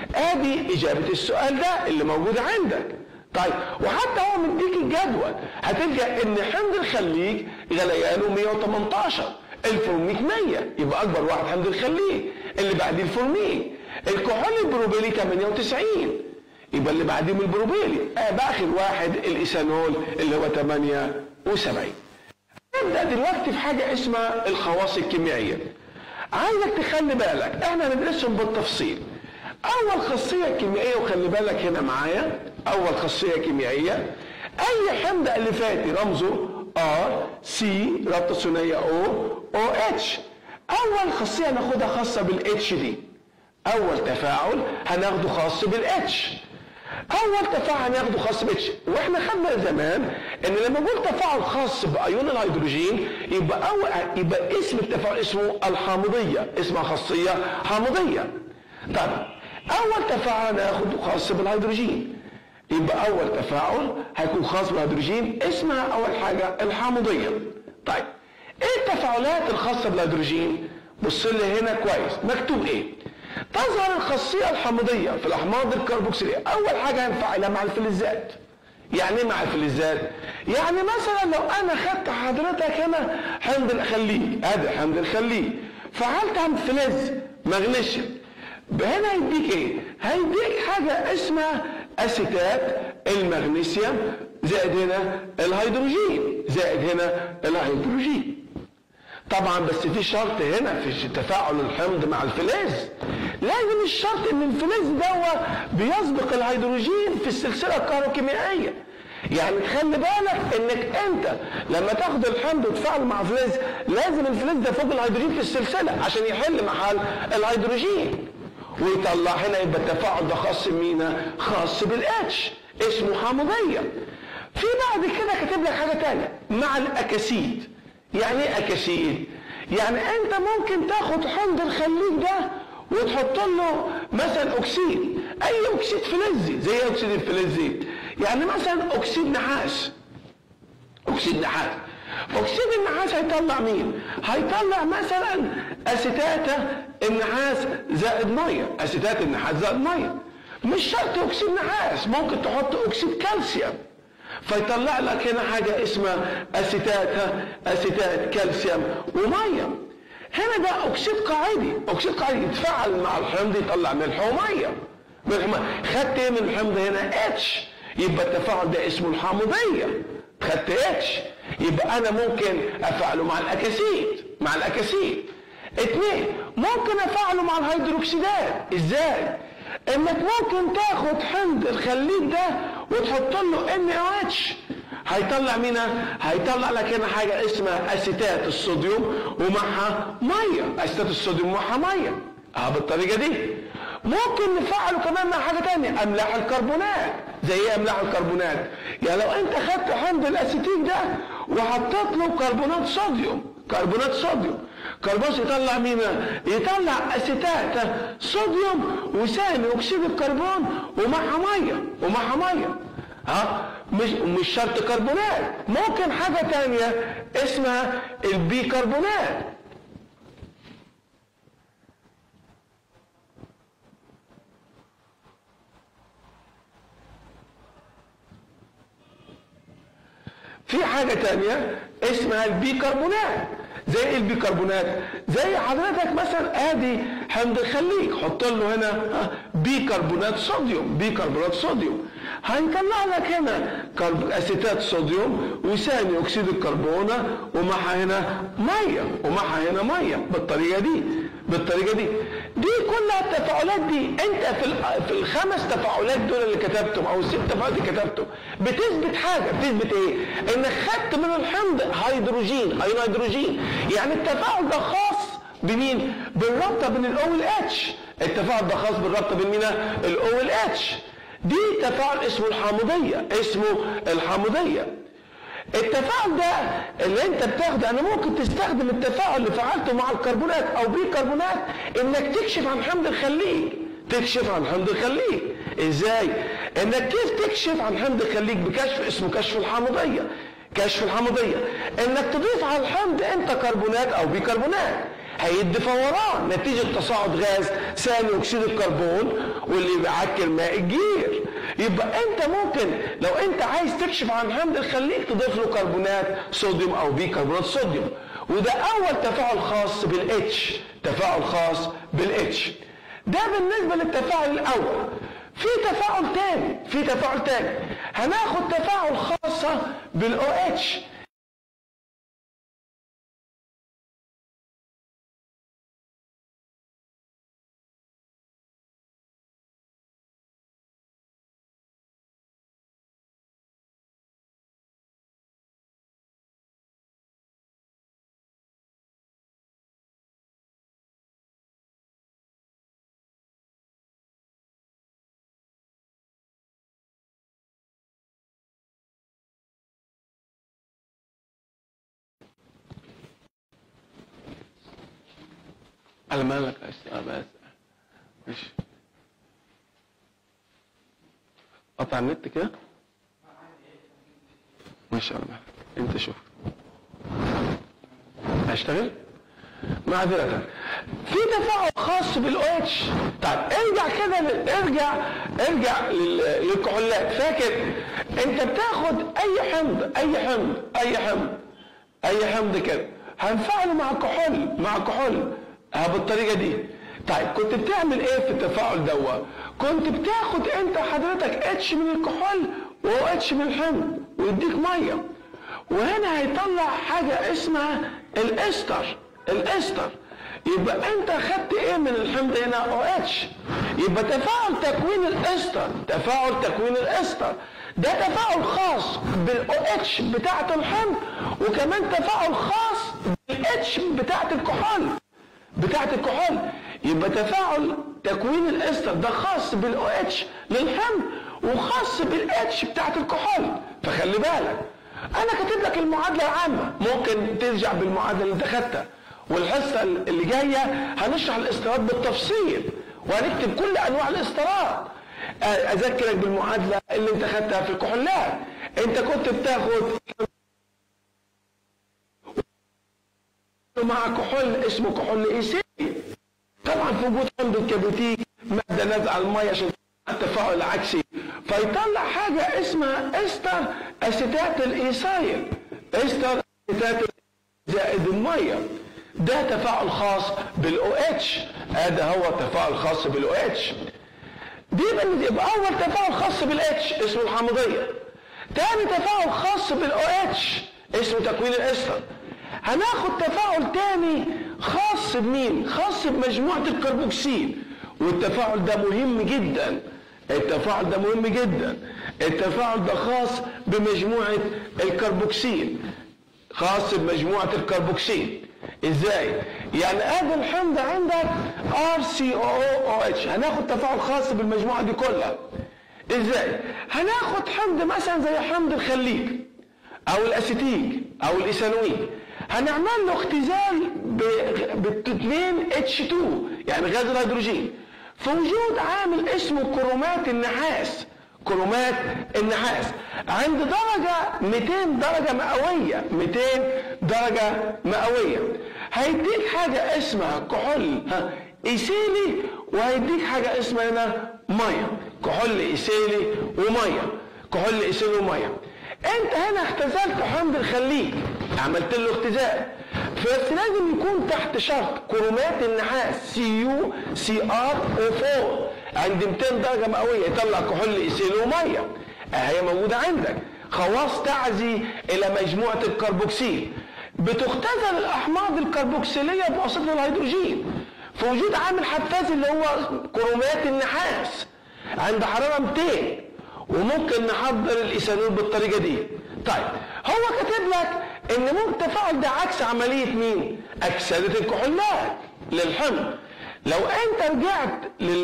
ادي اجابه السؤال ده اللي موجود عندك طيب وحتى هو مديك الجدول هتلقى ان حمض الخليج غليانه 118 الفورميك 100 يبقى اكبر واحد حمض الخليج اللي بعديه الفورميك الكحول البروبيلي 98 يبقى اللي بعديهم البروبيلي آه باخر واحد الايثانول اللي هو 78 نبدا دلوقتي في حاجه اسمها الخواص الكيميائيه عايزك تخلي بالك احنا هندرسهم بالتفصيل اول خاصيه كيميائيه وخلي بالك هنا معايا اول خاصيه كيميائيه اي حمض الفاتي رمزه ار سي رابطه ثنائيه او او اتش اول خاصيه هناخدها خاصه بالاتش دي اول تفاعل هناخده خاص بالاتش اول تفاعل هناخده خاص باتش واحنا خدنا زمان ان لما نقول تفاعل خاص بايون الهيدروجين يبقى أول يبقى اسم التفاعل اسمه الحامضيه اسمها خاصيه حامضيه طب اول تفاعل هناخده خاص بالهيدروجين يبقى اول تفاعل هيكون خاص بالهيدروجين اسمها اول حاجه الحامضيه طيب ايه التفاعلات الخاصه بالهيدروجين بص لي هنا كويس مكتوب ايه تظهر الخاصيه الحامضيه في الاحماض الكربوكسيليه اول حاجه هنفعلها مع الفلزات يعني ايه مع الفلزات يعني مثلا لو انا خدت حضرتك هنا حمض الخليج ادي حمض الخليج فعلت عند فلز مغنيسيوم هنا هيديك ايه هيديك حاجه اسمها اسيتات المغنيسيوم زائد هنا الهيدروجين زائد هنا الهيدروجين طبعا بس في شرط هنا في تفاعل الحمض مع الفلز لازم الشرط ان الفلز ده بيسبق الهيدروجين في السلسله الكهروكيميائيه يعني خلي بالك انك انت لما تاخد الحمض وتفاعل مع فلز لازم الفلز ده فوق الهيدروجين في السلسله عشان يحل محل الهيدروجين ويطلع هنا يبقى التفاعل ده خاص بمين؟ خاص بالاتش اسمه حامضيه. في بعد كده كاتب لك حاجه ثانيه مع الاكاسيد. يعني ايه اكاسيد؟ يعني انت ممكن تاخد حمض الخليج ده وتحط له مثلا اكسيد اي اكسيد فلزي زي اكسيد الفلزي يعني مثلا اكسيد نحاس اكسيد نحاس اكسيد النحاس هيطلع مين هيطلع مثلا اسيتات النحاس زائد ميه اسيتات النحاس زائد ميه مش شرط اكسيد نحاس ممكن تحط اكسيد كالسيوم فيطلع لك هنا حاجه اسمها اسيتات اسيتات كالسيوم وميه هنا ده اكسيد قاعدي اكسيد قاعدي يتفاعل مع الحمض يطلع ملح وميه ملح وميه خدت ايه من الحمض هنا اتش يبقى التفاعل ده اسمه الحامضيه خدت اتش يبقى انا ممكن افعله مع الاكاسيد مع الاكاسيد اثنين ممكن افعله مع الهيدروكسيدات ازاي انك ممكن تاخد حمض الخليج ده وتحط له ان او اتش هيطلع مين هيطلع لك هنا حاجه اسمها اسيتات الصوديوم ومعها ميه اسيتات الصوديوم ومعها ميه اه بالطريقه دي ممكن نفعله كمان مع حاجه تانية املاح الكربونات زي ايه املاح الكربونات يعني لو انت خدت حمض الاسيتيك ده وحطيت له كربونات صوديوم كربونات صوديوم كربوس يطلع مين يطلع اسيتات صوديوم وثاني اكسيد الكربون ومعها ميه ومعها ميه ها مش مش شرط كربونات ممكن حاجه تانية اسمها البيكربونات في حاجة تانية اسمها البيكربونات زي ايه البيكربونات زي حضرتك مثلا ادي حمض الخليج حط له هنا بيكربونات صوديوم بيكربونات صوديوم هيطلع لك هنا كرب... اسيتات صوديوم وثاني اكسيد الكربون ومعها هنا ميه ومعها هنا ميه بالطريقه دي بالطريقه دي دي كلها التفاعلات دي انت في في الخمس تفاعلات دول اللي كتبتهم او الست تفاعلات اللي كتبتهم بتثبت حاجه بتثبت ايه انك خدت من الحمض هيدروجين ايون هيدروجين يعني التفاعل ده خاص بمين بالرابطه بين الاو والاتش التفاعل ده خاص بالرابطه بين مين الاو والاتش دي تفاعل اسمه الحامضيه اسمه الحامضيه التفاعل ده اللي انت بتاخده انا ممكن تستخدم التفاعل اللي فعلته مع الكربونات او بيكربونات انك تكشف عن حمض الخليج تكشف عن حمض الخليج ازاي انك كيف تكشف عن حمض الخليج بكشف اسمه كشف الحامضيه كشف الحمضيه انك تضيف على الحمض انت كربونات او بيكربونات هيدي فوران نتيجة تصاعد غاز ثاني أكسيد الكربون واللي بيعكر ماء الجير يبقى أنت ممكن لو أنت عايز تكشف عن حمض الخليج تضيف له كربونات صوديوم أو بيكربونات صوديوم وده أول تفاعل خاص بالاتش تفاعل خاص بالاتش ده بالنسبة للتفاعل الأول في تفاعل تاني في تفاعل تاني هناخد تفاعل خاصة بالاو اتش على مالك بس ماشي قطع النت كده ماشي على مالك انت شوف هشتغل معذرة في تفاعل خاص بالاو اتش طيب ارجع كده ارجع ارجع للكحولات فاكر انت بتاخد اي حمض اي حمض اي حمض اي حمض كده هنفعله مع كحول مع كحول ها بالطريقه دي طيب كنت بتعمل ايه في التفاعل دوا كنت بتاخد انت حضرتك اتش من الكحول و اتش من الحمض ويديك ميه وهنا هيطلع حاجه اسمها الاستر الاستر يبقى انت خدت ايه من الحمض هنا او اتش يبقى تفاعل تكوين الاستر تفاعل تكوين الاستر ده تفاعل خاص بالاو اتش بتاعه الحمض وكمان تفاعل خاص بالاتش بتاعه الكحول بتاعت الكحول يبقى تفاعل تكوين الاستر ده خاص بالاو اتش للحمض وخاص بالاتش بتاعت الكحول فخلي بالك انا كاتب لك المعادله العامه ممكن ترجع بالمعادله اللي انت خدتها والحصه اللي جايه هنشرح الاسترات بالتفصيل وهنكتب كل انواع الاسترات اذكرك بالمعادله اللي انت خدتها في الكحولات انت كنت بتاخد مع كحول اسمه كحول ايسي طبعا في وجود حمض الكبريتيك ماده نازعه الميه عشان التفاعل العكسي فيطلع حاجه اسمها استر اسيتات الايسايل استر اسيتات زائد الميه ده تفاعل خاص بالاو اتش هذا هو تفاعل خاص بالاو اتش دي يبقى اول تفاعل خاص بالاتش اسمه الحامضيه تاني تفاعل خاص بالاو اتش اسمه تكوين الاستر هناخد تفاعل تاني خاص بمين خاص بمجموعة الكربوكسيل والتفاعل ده مهم جدا التفاعل ده مهم جدا التفاعل ده خاص بمجموعة الكربوكسيل خاص بمجموعة الكربوكسيل ازاي يعني ادي الحمض عندك ار سي او او اتش هناخد تفاعل خاص بالمجموعة دي كلها ازاي هناخد حمض مثلا زي حمض الخليج او الاسيتيك او الايثانويك هنعمل له اختزال ب 2 اتش 2 يعني غاز الهيدروجين في وجود عامل اسمه كرومات النحاس كرومات النحاس عند درجة 200 درجة مئوية 200 درجة مئوية هيديك حاجة اسمها كحول ايثيلي وهيديك حاجة اسمها هنا مية كحول ايثيلي ومية كحول ايثيلي ومية انت هنا اختزلت حمض الخليج عملت له اختزال بس لازم يكون تحت شرط كرومات النحاس سي يو سي ار او 4 عند 200 درجه مئويه يطلع كحول ايثيل وميه هي موجوده عندك خواص تعزي الى مجموعه الكربوكسيل بتختزل الاحماض الكربوكسيليه بواسطه الهيدروجين في وجود عامل حفاز اللي هو كرومات النحاس عند حراره 200 وممكن نحضر الايثانول بالطريقه دي طيب هو كاتب لك ان ممكن التفاعل ده عكس عمليه مين اكسده الكحولات للحمض لو انت رجعت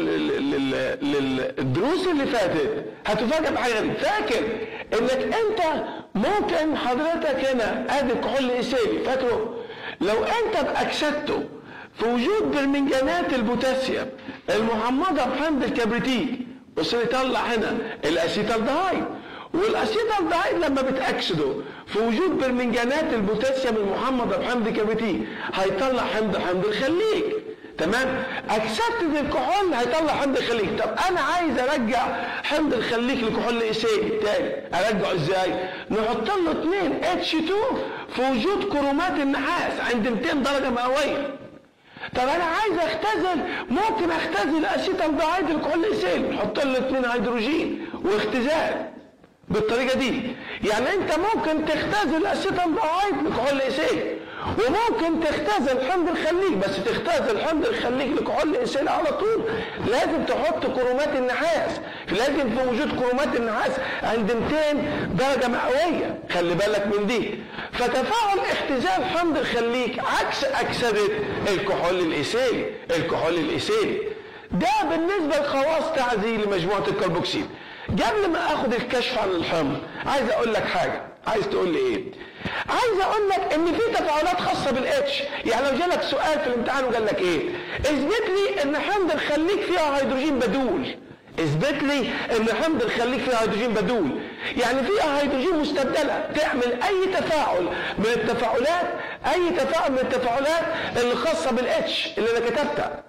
للدروس اللي فاتت هتفاجئ بحاجه غريبه فاكر انك انت ممكن حضرتك هنا ادي الكحول الاسيلي فاكره لو انت اكسدته في وجود برمنجانات البوتاسيوم المحمضه بحمض الكبريتيك بص يطلع هنا الاسيتالدهايد والاسيتالدهايد لما بتاكسده في وجود برمنجانات البوتاسيوم المحمضه بحمض كبريتيك هيطلع حمض حمض الخليج تمام اكسدت الكحول هيطلع حمض الخليج طب انا عايز ارجع حمض الخليج لكحول ايسيل تاني ارجعه ازاي نحط له 2 اتش 2 في وجود كرومات النحاس عند 200 درجه مئويه طب انا عايز اختزل ممكن اختزل اسيتالدهايد الكحول ايسيل نحط له 2 هيدروجين واختزال بالطريقه دي يعني انت ممكن تختزل اسيتالدهايد بكحول ايسيل وممكن تختزل حمض الخليج بس تختزل حمض الخليج لكحول انسان على طول لازم تحط كرومات النحاس لازم في وجود كرومات النحاس عند 200 درجه مئويه خلي بالك من دي فتفاعل اختزال حمض الخليج عكس اكسده الكحول الايثيلي الكحول الايثيلي ده بالنسبه لخواص تعزي لمجموعه الكربوكسيل قبل ما اخد الكشف عن الحمض عايز اقول لك حاجه عايز تقول لي ايه عايز اقول لك ان في تفاعلات خاصه بالاتش يعني لو جالك سؤال في الامتحان وقال لك ايه اثبت لي ان حمض الخليج فيها هيدروجين بدول اثبت لي ان حمض الخليج فيها هيدروجين بدول يعني فيها هيدروجين مستبدله تعمل اي تفاعل من التفاعلات اي تفاعل من التفاعلات اللي خاصه بالاتش اللي انا كتبتها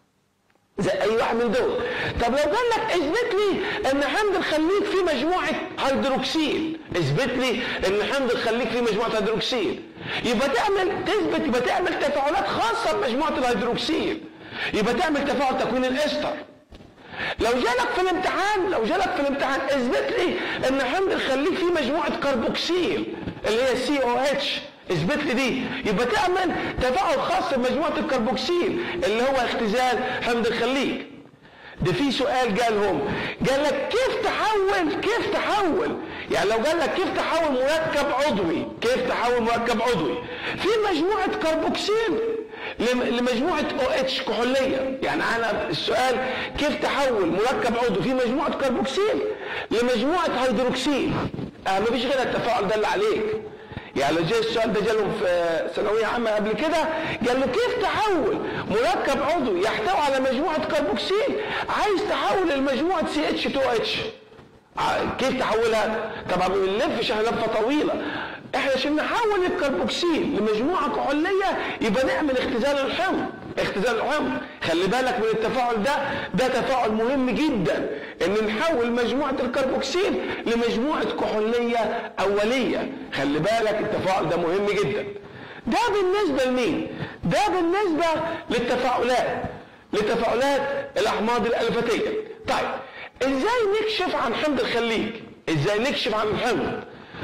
زي اي واحد من دول طب لو قال لك اثبت لي ان حمض الخليج فيه مجموعه هيدروكسيل اثبت لي ان حمض الخليج فيه مجموعه هيدروكسيل يبقى تعمل تثبت يبقى تعمل تفاعلات خاصه بمجموعه الهيدروكسيل يبقى تعمل تفاعل تكوين الاستر لو جالك في الامتحان لو جالك في الامتحان اثبت لي ان حمض الخليج فيه مجموعه كربوكسيل اللي هي سي او اتش اثبت لي دي يبقى تعمل تفاعل خاص بمجموعه الكربوكسيل اللي هو اختزال حمض الخليج ده في سؤال قالهم قال لك كيف تحول كيف تحول يعني لو قال لك كيف تحول مركب عضوي كيف تحول مركب عضوي في مجموعه كربوكسيل لمجموعه او اتش كحوليه يعني انا السؤال كيف تحول مركب عضوي في مجموعه كربوكسيل لمجموعه هيدروكسيل اه مفيش غير التفاعل ده اللي عليك يعني لو جه السؤال ده جالهم في ثانويه عامه قبل كده قال له كيف تحول مركب عضوي يحتوي على مجموعه كربوكسيل عايز تحول المجموعه سي اتش 2 اتش كيف تحولها؟ طبعا ما بنلفش احنا لفه طويله احنا عشان نحول الكربوكسيل لمجموعه كحوليه يبقى نعمل اختزال الحمض اختزال الحمض خلي بالك من التفاعل ده ده تفاعل مهم جدا ان نحول مجموعه الكربوكسيل لمجموعه كحوليه اوليه خلي بالك التفاعل ده مهم جدا ده بالنسبه لمين ده بالنسبه للتفاعلات لتفاعلات الاحماض الالفتيه طيب ازاي نكشف عن حمض الخليج ازاي نكشف عن الحمض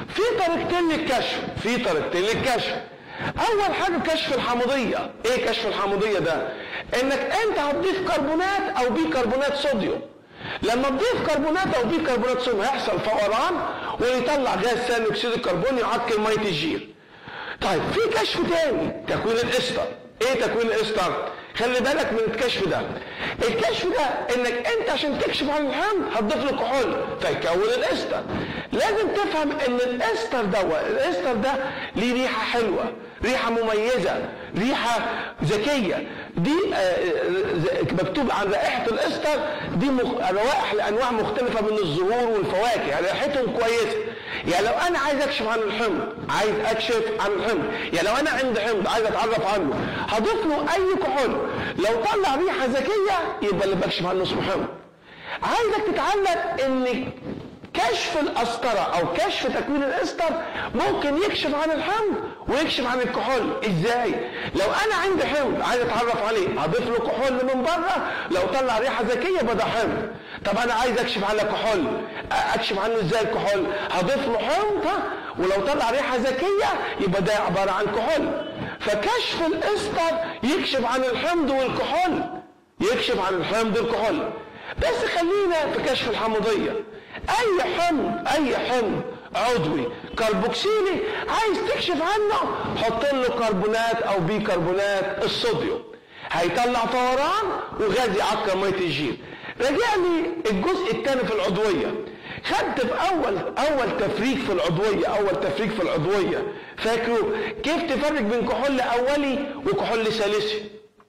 في طريقتين للكشف في طريقتين للكشف اول حاجه كشف الحمضيه ايه كشف الحمضيه ده انك انت هتضيف كربونات او بيكربونات صوديوم لما تضيف كربونات او بيكربونات صوديوم هيحصل فوران ويطلع غاز ثاني اكسيد الكربون يعقل ميه الجير طيب في كشف تاني تكوين الاستر ايه تكوين الاستر خلي بالك من الكشف ده الكشف ده انك انت عشان تكشف عن الحمل هتضيف له كحول فيكون الاستر لازم تفهم ان الاستر ده الاستر ده ليه ريحه حلوه ريحه مميزه ريحه ذكيه دي آه، آه، مكتوب عن رائحه الاستر دي مخ- روائح لانواع مختلفه من الزهور والفواكه يعني ريحتهم كويسه يعني لو انا عايز اكشف عن الحمض عايز اكشف عن الحمض يعني لو انا عندي حمض عايز اتعرف عنه هضيف له اي كحول لو طلع ريحه ذكيه يبقى اللي بكشف عنه اسمه حمض عايزك تتعلم ان كشف القسطرة او كشف تكوين الاستر ممكن يكشف عن الحمض ويكشف عن الكحول ازاي لو انا عندي حمض عايز اتعرف عليه هضيف له كحول من بره لو طلع ريحه ذكيه يبقى ده حمض طب انا عايز اكشف على كحول اكشف عنه ازاي الكحول هضيف له حمض ها؟ ولو طلع ريحه ذكيه يبقى ده عباره عن كحول فكشف الاستر يكشف عن الحمض والكحول يكشف عن الحمض والكحول بس خلينا في كشف الحمضيه اي حمض اي حمض عضوي كربوكسيلي عايز تكشف عنه حط له كربونات او بيكربونات الصوديوم هيطلع فوران وغاز يعكر ميه الجير رجع لي الجزء الثاني في العضويه خدت في اول اول تفريق في العضويه اول تفريق في العضويه فاكره كيف تفرق بين كحول اولي وكحول ثالثي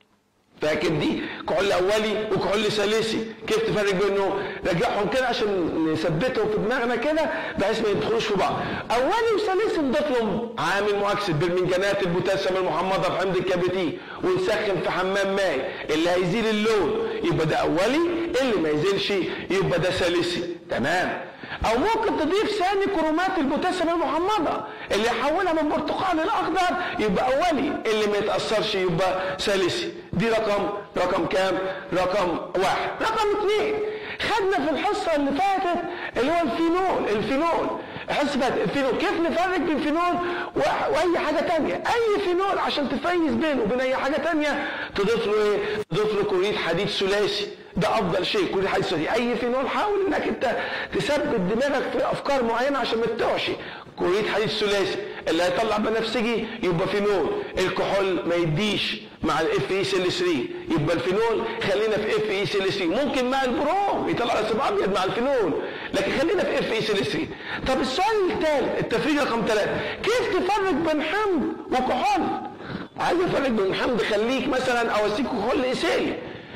فاكر دي كحول اولي وكحول ثالثي كيف تفرق بينهم رجعهم كده عشان نثبتهم في دماغنا كده بحيث ما يدخلوش في بعض اولي وثالثي نضيف لهم عامل مؤكسد بالمنجنات البوتاسيوم المحمضه في حمض الكبريتيك ونسخن في حمام ماء اللي هيزيل اللون يبقى ده اولي اللي ما يزيلش يبقى ده ثالثي تمام او ممكن تضيف ثاني كرومات البوتاسيوم المحمضه اللي يحولها من برتقالي لاخضر يبقى اولي اللي ما يتاثرش يبقى ثالثي دي رقم رقم كام رقم واحد رقم اثنين خدنا في الحصه اللي فاتت اللي هو الفينول الفينول الحصه فاتت الفينول كيف نفرق بين فينول و- واي حاجه تانية اي فينول عشان تميز بينه وبين اي حاجه تانية تضيف له ايه تضيف له كلوريد حديد ثلاثي ده افضل شيء كل حاجه ثلاثي اي فينول حاول انك انت تثبت دماغك في افكار معينه عشان ما تتوهش كلوريد حديد ثلاثي اللي هيطلع بنفسجي يبقى فينول الكحول ما يديش مع الاف اي سيل 3 يبقى الفينول خلينا في اف اي سيل 3 ممكن مع البروم يطلع رسم ابيض مع الفينول لكن خلينا في اف اي سيل 3 طب السؤال الثالث التفريق رقم ثلاثه كيف تفرق بين حمض وكحول عايز افرق بين حمض خليك مثلا اواسيك كحول اسيلي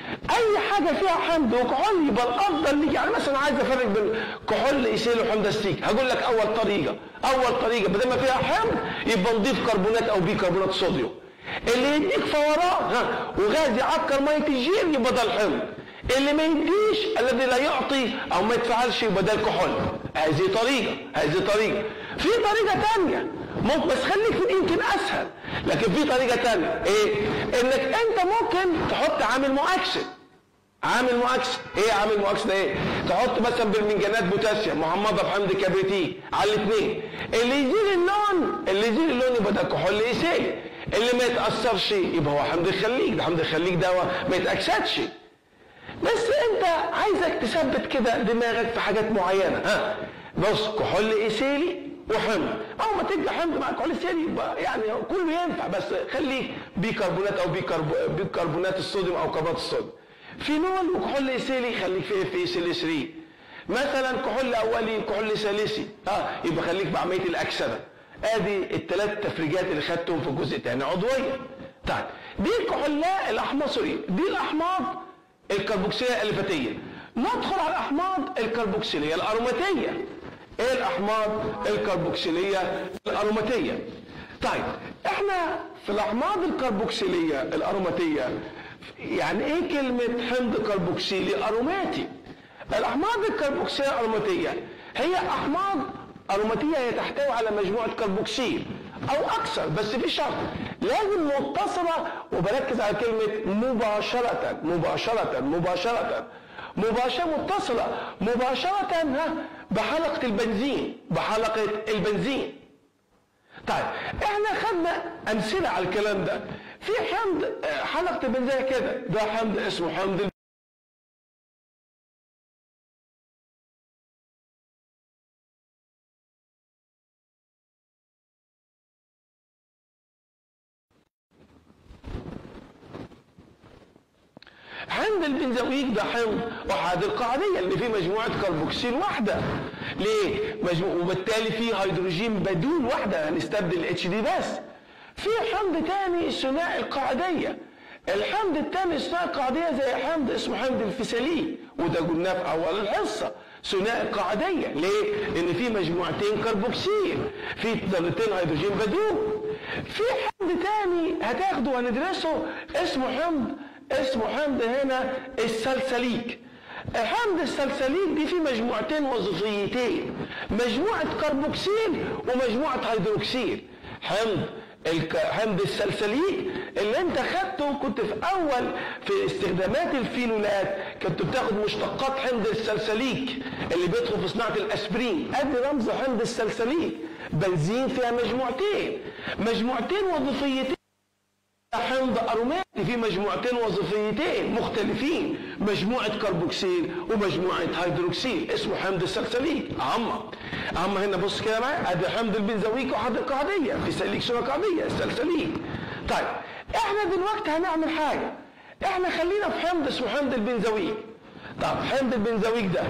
اي حاجه فيها حمض وكحول يبقى الافضل ليك يعني مثلا عايز افرق بين كحول اسيلي وحمض استيك هقول لك اول طريقه اول طريقه بدل ما فيها حمض يبقى نضيف كربونات او بيكربونات صوديوم اللي يديك فوران ها وغاز يعكر ميه الجير يبقى ده الحمض اللي ما يديش الذي لا يعطي او ما يتفعلش يبقى ده الكحول هذه طريقه هذه طريقه في طريقه ثانيه ممكن بس خليك في يمكن اسهل لكن في طريقه ثانيه ايه انك انت ممكن تحط عامل مؤكسد عامل مؤكسد ايه عامل مؤكسد ايه تحط مثلا بالمنجنات بوتاسيوم محمضه في حمض كبريتيك على الاثنين اللي يزيل اللون اللي يزيل اللون يبقى ده كحول ايثيلي اللي ما يتاثرش يبقى هو حمض الخليج ده حمض الخليج ده هو ما يتاكسدش بس انت عايزك تثبت كده دماغك في حاجات معينه ها بص كحول ايثيلي وحمض اول ما تدي حمض مع كحول ايثيلي يبقى يعني كله ينفع بس خليك بيكربونات او بيكرب... بيكربونات الصوديوم او كربونات الصوديوم فينول وكحول ايثيلي خليك في اف اي سي 3 مثلا كحول اولي كحول ثالثي اه يبقى خليك بعمليه الاكسده ادي الثلاث تفريجات اللي خدتهم في الجزء الثاني عضويه طيب دي الكحولاء الاحماض سوري دي الاحماض الكربوكسيليه الالفتيه ندخل على الاحماض الكربوكسيليه الاروماتيه ايه الاحماض الكربوكسيليه الاروماتيه طيب احنا في الاحماض الكربوكسيليه الاروماتيه يعني ايه كلمه حمض كربوكسيلي اروماتي الاحماض الكربوكسيليه الاروماتيه هي احماض اروماتيه هي تحتوي على مجموعه كربوكسيل او اكثر بس في شرط لازم متصله وبركز على كلمه مباشره مباشره مباشره مباشره متصله مباشره ها بحلقة البنزين بحلقة البنزين طيب احنا خدنا امثلة على الكلام ده في حمض آه، حلقة البنزين كده ده حمض اسمه حمض حمض البنزويك ده حمض احاد القاعديه اللي فيه مجموعه كربوكسيل واحده ليه مجموع وبالتالي فيه هيدروجين بدون واحده هنستبدل الاتش دي بس في حمض تاني ثنائي القاعديه الحمض الثاني الثنائي القاعديه زي حمض اسمه حمض الفسالين وده قلناه في اول الحصه ثنائي القاعديه ليه لان في مجموعتين كربوكسيل في ذرتين هيدروجين بدون في حمض تاني هتاخده وهندرسه اسمه حمض اسمه حمض هنا السلسليك حمض السلسليك دي في مجموعتين وظيفيتين مجموعة كربوكسيل ومجموعة هيدروكسيل حمض الك... حمض السلسليك اللي انت خدته كنت في اول في استخدامات الفينولات كنت بتاخد مشتقات حمض السلسليك اللي بيدخل في صناعة الاسبرين ادي رمز حمض السلسليك بنزين فيها مجموعتين مجموعتين وظيفيتين حمض اروماتي في مجموعتين وظيفيتين مختلفين مجموعة كربوكسيل ومجموعة هيدروكسيل اسمه حمض السلسليك عم عم هنا بص كده معايا ادي حمض البنزويك وحمض القاعدية في سليك شبكة قاعدية السلسليك طيب احنا دلوقتي هنعمل حاجة احنا خلينا في حمض اسمه حمض البنزويك طب حمض البنزويك ده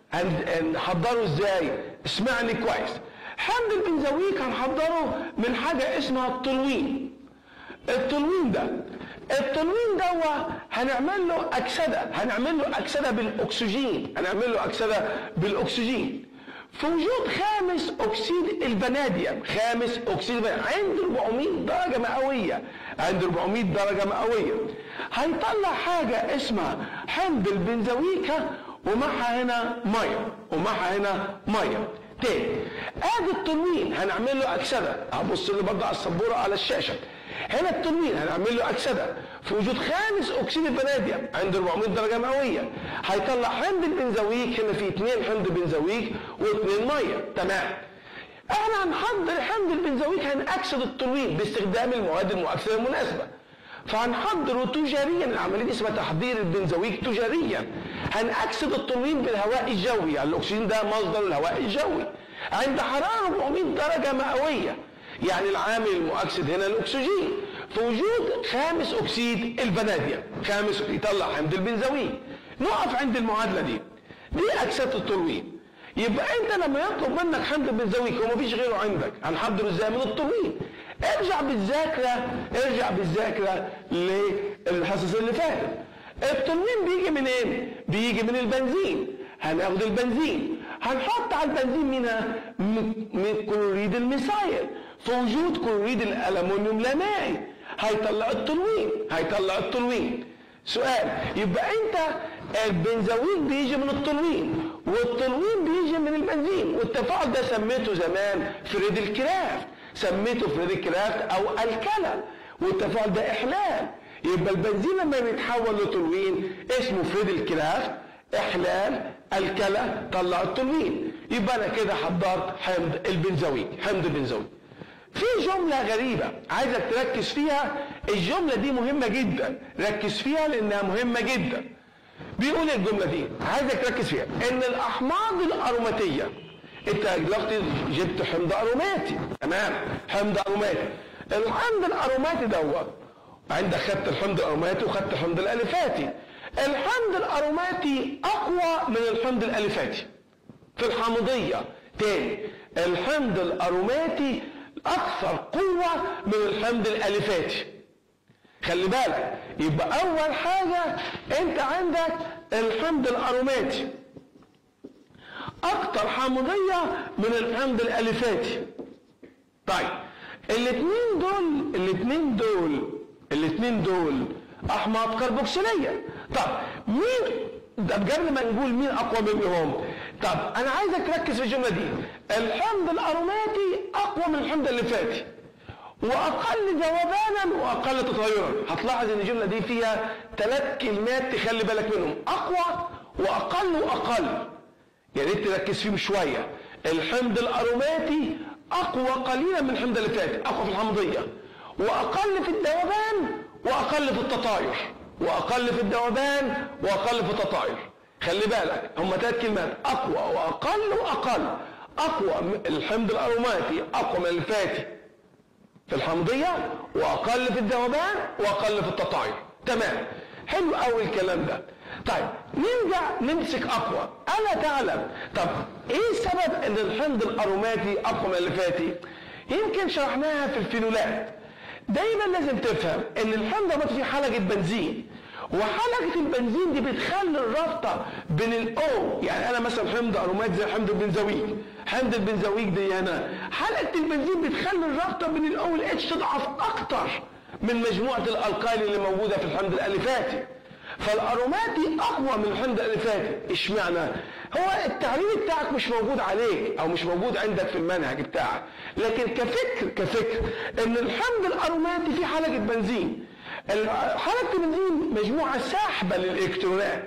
هنحضره ازاي اسمعني كويس حمض البنزويك هنحضره من حاجة اسمها التلوين التلوين ده التلوين ده هنعمل له اكسده هنعمل له اكسده بالاكسجين هنعمل له اكسده بالاكسجين في وجود خامس اكسيد الفناديوم خامس اكسيد الفناديوم عند 400 درجه مئويه عند 400 درجه مئويه هيطلع حاجه اسمها حمض البنزويكا ومعها هنا ميه ومعها هنا ميه تاني ادي التلوين هنعمل له اكسده هبص لي برضه على السبوره على الشاشه هنا التنوين هنعمل له اكسده في وجود خامس اكسيد الفناديوم عند 400 درجه مئويه هيطلع حمض البنزويك هنا في اثنين حمض بنزويك واثنين ميه تمام احنا هنحضر حمض البنزويك هنأكسد التلوين باستخدام المواد المؤكسده المناسبه فهنحضره تجاريا العمليه دي اسمها تحضير البنزويك تجاريا هنأكسد التلوين بالهواء الجوي يعني الاكسجين ده مصدر الهواء الجوي عند حراره 400 درجه مئويه يعني العامل المؤكسد هنا الاكسجين في وجود خامس اكسيد الفناديوم خامس يطلع حمض البنزوين نقف عند المعادله دي دي اكسده التولوين يبقى انت لما يطلب منك حمض البنزويك ومفيش غيره عندك هنحضره ازاي من التولوين ارجع بالذاكره ارجع بالذاكره للحصص اللي فاتت التولوين بيجي منين؟ بيجي من البنزين هناخد البنزين هنحط على البنزين منها من كلوريد الميثايل في وجود كلوريد الالومنيوم لا مائي هيطلع التلوين هيطلع التلوين سؤال يبقى انت البنزويك بيجي من التلوين والتلوين بيجي من البنزين والتفاعل ده سميته زمان فريد الكرافت سميته فريد الكرافت او الكلى والتفاعل ده احلال يبقى البنزين لما بيتحول لتلوين اسمه فريد الكرافت احلال الكلى طلع التلوين يبقى انا كده حضرت حمض البنزويك حمض البنزويك في جملة غريبة عايزك تركز فيها الجملة دي مهمة جدا ركز فيها لأنها مهمة جدا بيقول الجملة دي عايزك تركز فيها إن الأحماض الأروماتية أنت دلوقتي جبت حمض أروماتي تمام حمض أروماتي الحمض الأروماتي دوت عندك خدت الحمض الأروماتي وخدت الحمض الألفاتي الحمض الأروماتي أقوى من الحمض الألفاتي في الحامضية تاني الحمض الأروماتي اكثر قوة من الحمض الالفاتي خلي بالك يبقى اول حاجة انت عندك الحمض الاروماتي اكثر حامضية من الحمض الالفاتي طيب الاثنين دول الاثنين دول الاثنين دول احماض كربوكسيلية طب مين ده قبل ما نقول مين اقوى منهم طب انا عايزك تركز في الجمله دي الحمض الاروماتي اقوى من الحمض الليفاتي واقل ذوبانا واقل تطيرا هتلاحظ ان الجمله دي فيها ثلاث كلمات تخلي بالك منهم اقوى واقل واقل يا ريت تركز فيهم شويه الحمض الاروماتي اقوى قليلا من الحمض اللي فات اقوى في الحمضيه واقل في الذوبان واقل في التطاير واقل في الذوبان واقل في التطاير خلي بالك هم ثلاث كلمات اقوى واقل واقل اقوى الحمض الاروماتي اقوى من الفاتي في الحمضيه واقل في الذوبان واقل في التطاير تمام حلو قوي الكلام ده طيب نرجع نمسك اقوى الا تعلم طب ايه السبب ان الحمض الاروماتي اقوى من الفاتي يمكن شرحناها في الفينولات دايما لازم تفهم ان الحمض الاروماتي فيه حلقه بنزين وحلقه البنزين دي بتخلي الرابطه بين الاو يعني انا مثلا حمض ارومات زي حمض البنزويك حمض البنزويك دي هنا حلقه البنزين بتخلي الرابطه بين الاو والاتش تضعف اكتر من مجموعه الالقايل اللي موجوده في الحمض الالفاتي فالاروماتي اقوى من الحمض الالفاتي اشمعنى هو التعليم بتاعك مش موجود عليك او مش موجود عندك في المنهج بتاعك لكن كفكر كفكر ان الحمض الاروماتي فيه حلقه بنزين حلقه البنزين مجموعه ساحبه للالكترونات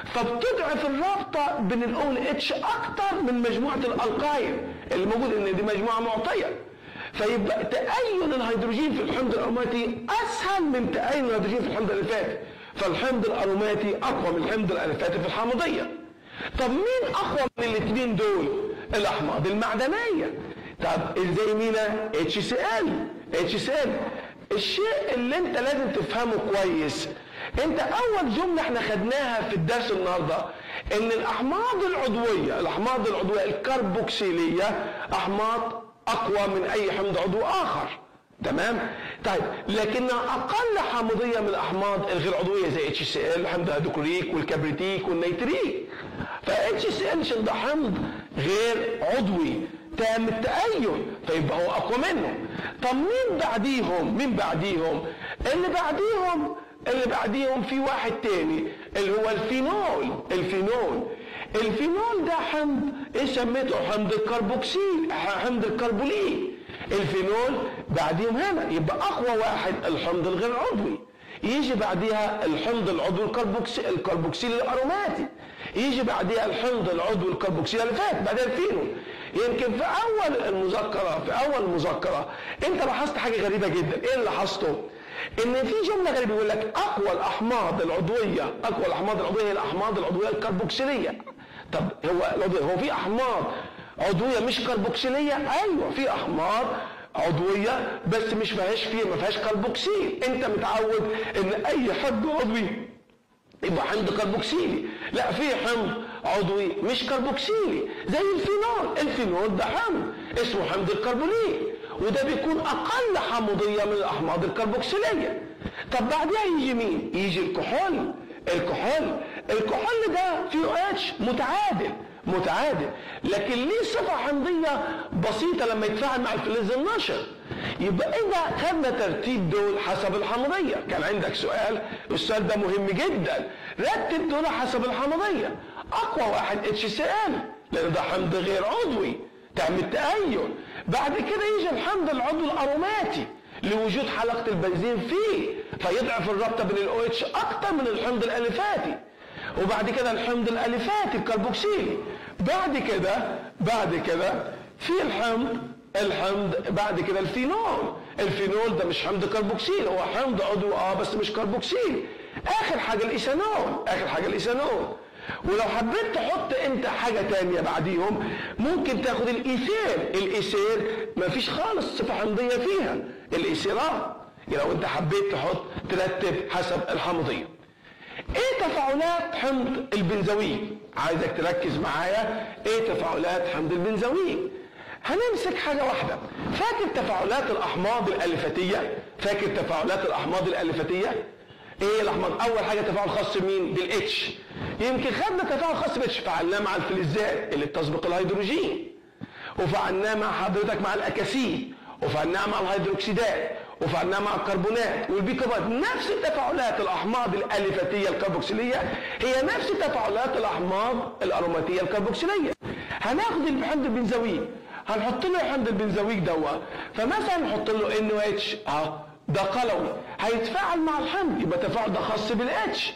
فبتضعف الرابطه بين الاو اتش اكتر من مجموعه الالقايل اللي موجود ان دي مجموعه معطيه فيبقى تأين الهيدروجين في الحمض الأروماتي أسهل من تأين الهيدروجين في الحمض الألفاتي فالحمض الأروماتي أقوى من الحمض الألفاتي في الحامضية طب مين أقوى من الاثنين دول الأحماض المعدنية طب زي مينا اتش سي ال اتش سي ال الشيء اللي انت لازم تفهمه كويس انت اول جملة احنا خدناها في الدرس النهاردة ان الاحماض العضوية الاحماض العضوية الكربوكسيلية احماض اقوى من اي حمض عضوي اخر تمام طيب لكنها اقل حامضيه من الاحماض الغير عضويه زي اتش سي ال حمض الهيدروكلوريك والكبريتيك والنيتريك فاتش سي ال ده حمض غير عضوي تام التأين فيبقى هو اقوى منه طب مين بعديهم مين بعديهم اللي بعديهم اللي بعديهم في واحد تاني اللي هو الفينول الفينول الفينول ده حمض ايه سميته حمض الكربوكسيل حمض الكربولين الفينول بعديهم هنا يبقى اقوى واحد الحمض الغير عضوي يجي بعديها الحمض العضوي الكربوكسيل الكربوكسيل الاروماتي يجي بعديها الحمض العضوي الكربوكسيل اللي فات بعدها الفينول يمكن في اول المذكره في اول المذكره انت لاحظت حاجه غريبه جدا ايه اللي لاحظته ان في جمله غريبه بيقول لك اقوى الاحماض العضويه اقوى الاحماض العضويه هي الاحماض العضويه الكربوكسيليه طب هو هو في احماض عضويه مش كربوكسيليه ايوه في احماض عضويه بس مش فيهاش فيها ما فيهاش كربوكسيل انت متعود ان اي حد عضوي يبقى حمض كربوكسيلي لا في حمض عضوي مش كربوكسيلي زي الفينول الفينول ده حمض اسمه حمض الكربونيل وده بيكون اقل حمضيه من الاحماض الكربوكسيليه طب بعدها يجي مين يجي الكحول الكحول الكحول ده فيه اتش متعادل متعادل لكن ليه صفة حمضية بسيطة لما يتفاعل مع الفلز النشر يبقى إذا خدنا ترتيب دول حسب الحمضية كان عندك سؤال السؤال ده مهم جدا رتب دول حسب الحمضية أقوى واحد اتش سي ال لأن ده حمض غير عضوي تعمل التأين بعد كده يجي الحمض العضوي الأروماتي لوجود حلقة البنزين فيه فيضعف الرابطة بين الاو اتش أكتر من الحمض الألفاتي وبعد كده الحمض الالفاتي الكربوكسيلي بعد كده بعد كده في الحمض الحمض بعد كده الفينول الفينول ده مش حمض كربوكسيل هو حمض عضوي اه بس مش كربوكسيل اخر حاجه الايثانول اخر حاجه الايثانول ولو حبيت تحط انت حاجة تانية بعديهم ممكن تاخد الايثير الايثير مفيش خالص صفة حمضية فيها الايثيرات لو انت حبيت تحط ترتب حسب الحمضية ايه تفاعلات حمض البنزويك عايزك تركز معايا ايه تفاعلات حمض البنزويك هنمسك حاجة واحدة فاكر تفاعلات الأحماض الألفتية فاكر تفاعلات الأحماض الألفتية ايه الأحماض أول حاجة تفاعل خاص بمين بالاتش يمكن خدنا تفاعل خاص بالاتش فعلناه مع الفلزات اللي بتسبق الهيدروجين وفعلناه مع حضرتك مع الأكاسيد وفعلناه مع الهيدروكسيدات وفعلناه مع الكربونات والبيكربونات نفس تفاعلات الاحماض الالفتيه الكربوكسيليه هي نفس تفاعلات الاحماض الاروماتيه الكربوكسيليه هناخد الحمض البنزويك هنحط له الحمض البنزويك دوا فمثلا نحط له ان اتش اه ده قلوي هيتفاعل مع الحمض يبقى التفاعل ده خاص بالاتش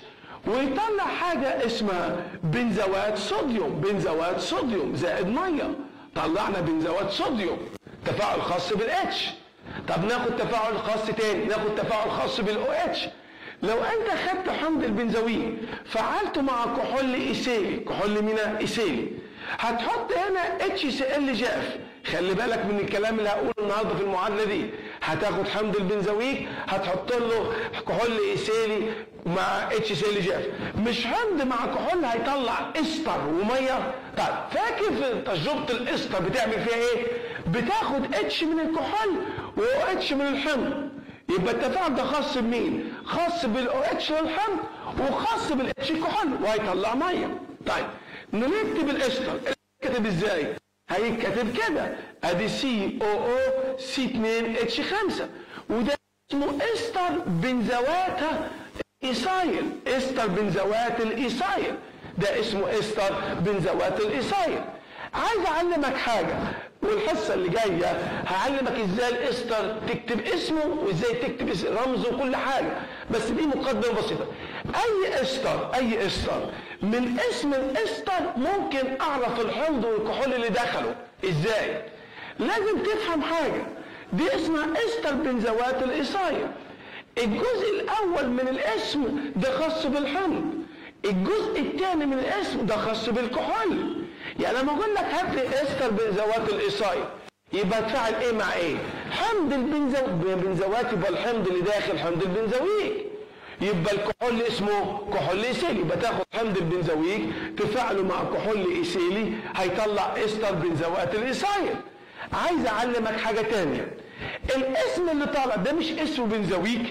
ويطلع حاجة اسمها بنزوات صوديوم بنزوات صوديوم زائد مية طلعنا بنزوات صوديوم تفاعل خاص بالاتش طب ناخد تفاعل خاص تاني ناخد تفاعل خاص بالاو اتش لو انت خدت حمض البنزوين فعلته مع كحول ايثيلي كحول مينا ايثيلي هتحط هنا اتش سي ال جاف خلي بالك من الكلام اللي هقوله النهارده في المعادله دي هتاخد حمض البنزويك هتحط له كحول ايثيلي مع اتش سي ال جاف مش حمض مع كحول هيطلع استر وميه طيب فاكر في تجربه الاستر بتعمل فيها ايه بتاخد اتش من الكحول و اتش من الحمض يبقى التفاعل ده خاص بمين خاص بالاو اتش للحمض وخاص بالاتش الكحول وهيطلع ميه طيب نكتب الاستر كتب ازاي هيتكتب كده ادي سي او او سي 2 اتش 5 وده اسمه استر بنزوات ايسايل استر بنزوات الايسايل ده اسمه استر بنزوات الايسايل عايز اعلمك حاجه والحصه اللي جايه هعلمك ازاي الاستر تكتب اسمه وازاي تكتب رمزه وكل حاجه بس دي مقدمه بسيطه اي استر اي استر من اسم الاستر ممكن اعرف الحمض والكحول اللي دخله ازاي لازم تفهم حاجه دي اسمها استر بنزوات الايصاير الجزء الاول من الاسم ده خاص بالحمض الجزء الثاني من الاسم ده خاص بالكحول يعني لما اقول لك هات لي استر بنزوات الايصاير يبقى تفعل ايه مع ايه حمض البنزو بنزوات يبقى الحمض اللي داخل حمض البنزويك يبقى الكحول اسمه كحول ايثيلي يبقى تاخد حمض البنزويك تفعله مع كحول ايثيلي هيطلع استر بنزوات الايثايل عايز اعلمك حاجه تانية الاسم اللي طالع ده مش اسمه بنزويك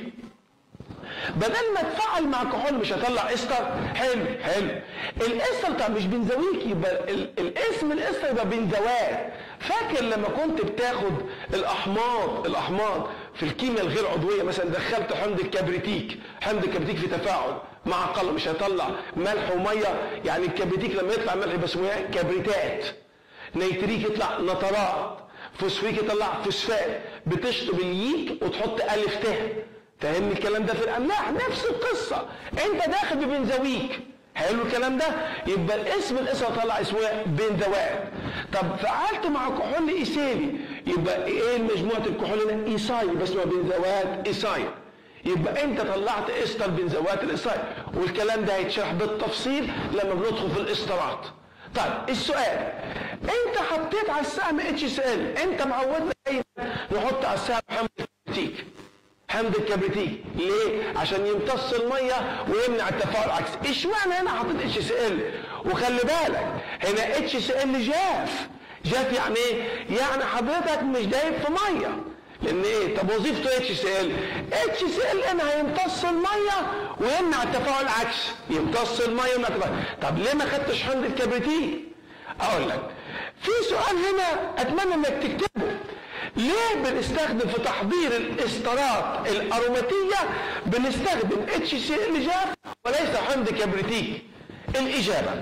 بدل ما تفعل مع كحول مش هطلع استر حلو حلو الاستر بتاع مش بنزويك يبقى ال- الاسم الاستر يبقى بنزوات فاكر لما كنت بتاخد الاحماض الاحماض في الكيمياء الغير عضويه مثلا دخلت حمض الكبريتيك حمض الكبريتيك في تفاعل مع قلم مش هيطلع ملح وميه يعني الكبريتيك لما يطلع ملح يبقى اسمه ايه كبريتات نيتريك يطلع نترات فوسفوريك يطلع فوسفات بتشطب الييك وتحط الف ت فاهمني الكلام ده في الاملاح نفس القصه انت داخل ببنزويك حلو الكلام ده يبقى الاسم الاسم طلع اسمه إيه؟ بنزوات طب فعلت مع كحول ايثيلي يبقى ايه مجموعه الكحول هنا ايثايل يبقى اسمها بنزوات ايثايل يبقى انت طلعت استر بنزوات الايثايل والكلام ده هيتشرح بالتفصيل لما بندخل في الاسترات طيب السؤال انت حطيت على السهم اتش سي ال انت معودنا دايما نحط على السهم حمض الكبريتيك حمض الكبريتيك ليه عشان يمتص الميه ويمنع التفاعل العكسي اشمعنى هنا حطيت اتش سي ال وخلي بالك هنا اتش سي ال جاف جاف يعني ايه يعني حضرتك مش دايب في ميه لان ايه طب وظيفته اتش سي ال اتش سي ال ان هيمتص الميه ويمنع التفاعل العكسي يمتص الميه ويمنع التفاعل طب ليه ما خدتش حمض الكبريتيك اقول لك في سؤال هنا اتمنى انك تكتبه ليه بنستخدم في تحضير الاسترات الاروماتيه بنستخدم اتش سي ال جاف وليس حمض كبريتيك الاجابه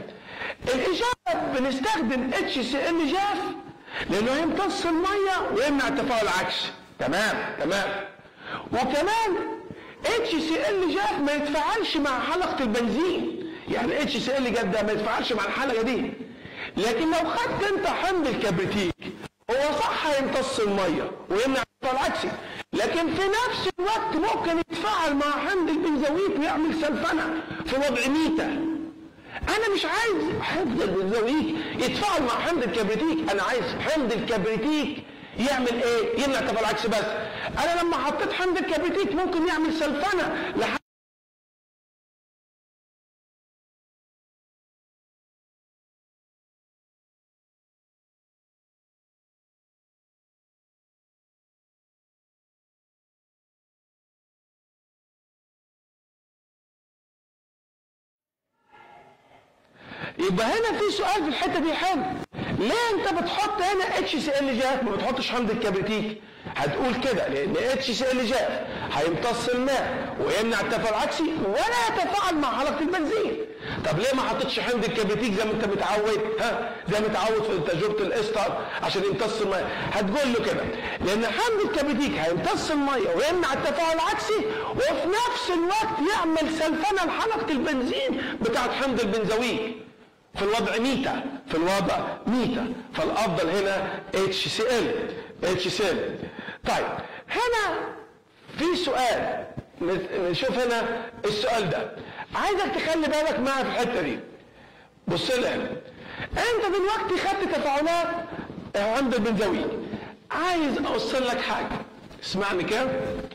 الاجابه بنستخدم اتش سي ال جاف لانه هيمتص الميه ويمنع التفاعل العكسي تمام تمام وكمان اتش سي ال جاف ما يتفاعلش مع حلقه البنزين يعني اتش سي ال جاف ده ما يتفاعلش مع الحلقه دي لكن لو خدت انت حمض الكبريتيك هو صح هيمتص الميه ويمنع التفاعل العكسي لكن في نفس الوقت ممكن يتفاعل مع حمض البنزويك ويعمل سلفنه في وضع ميتا انا مش عايز حمض البنزويك يتفاعل مع حمض الكبريتيك انا عايز حمض الكبريتيك يعمل ايه يمنع التفاعل العكسي بس انا لما حطيت حمض الكبريتيك ممكن يعمل سلفنه لحد يبقى هنا في سؤال في الحته دي حلو ليه انت بتحط هنا اتش سي ال جاف ما بتحطش حمض الكبريتيك هتقول كده لان اتش سي ال جاف هيمتص الماء ويمنع التفاعل العكسي ولا يتفاعل مع حلقه البنزين طب ليه ما حطيتش حمض الكبريتيك زي ما انت متعود ها زي ما متعود في تجربه الاستر عشان يمتص الميه هتقول له كده لان حمض الكبريتيك هيمتص الميه ويمنع التفاعل العكسي وفي نفس الوقت يعمل سلفنه لحلقه البنزين بتاعت حمض البنزويك في الوضع ميتا في الوضع ميتا فالافضل هنا اتش سي ال اتش سي ال طيب هنا في سؤال نشوف هنا السؤال ده عايزك تخلي بالك معايا في الحته دي بص لها انت دلوقتي خدت تفاعلات عند البنزويك عايز اوصل لك حاجه اسمعني كده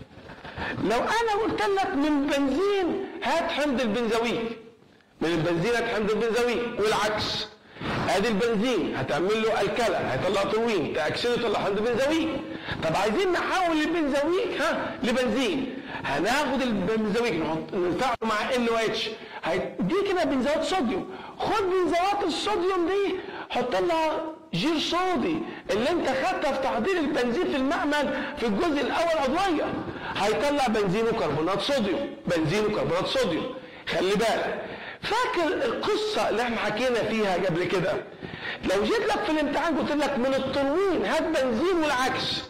لو انا قلت لك من بنزين هات حمض البنزويك من البنزين هات حمض البنزويك والعكس ادي البنزين هتعمل له الكلا هيطلع تروين تاكسده يطلع حمض بنزويك طب عايزين نحول البنزويك ها لبنزين هناخد البنزويك نحط نفعله مع ال او اتش دي كده بنزوات صوديوم خد بنزوات الصوديوم دي حط لها جير صودي اللي انت خدتها في تحضير البنزين في المعمل في الجزء الاول عضويه هيطلع بنزين وكربونات صوديوم بنزين وكربونات صوديوم خلي بالك فاكر القصة اللي احنا حكينا فيها قبل كده لو جيت لك في الامتحان قلت لك من التلوين هات بنزين والعكس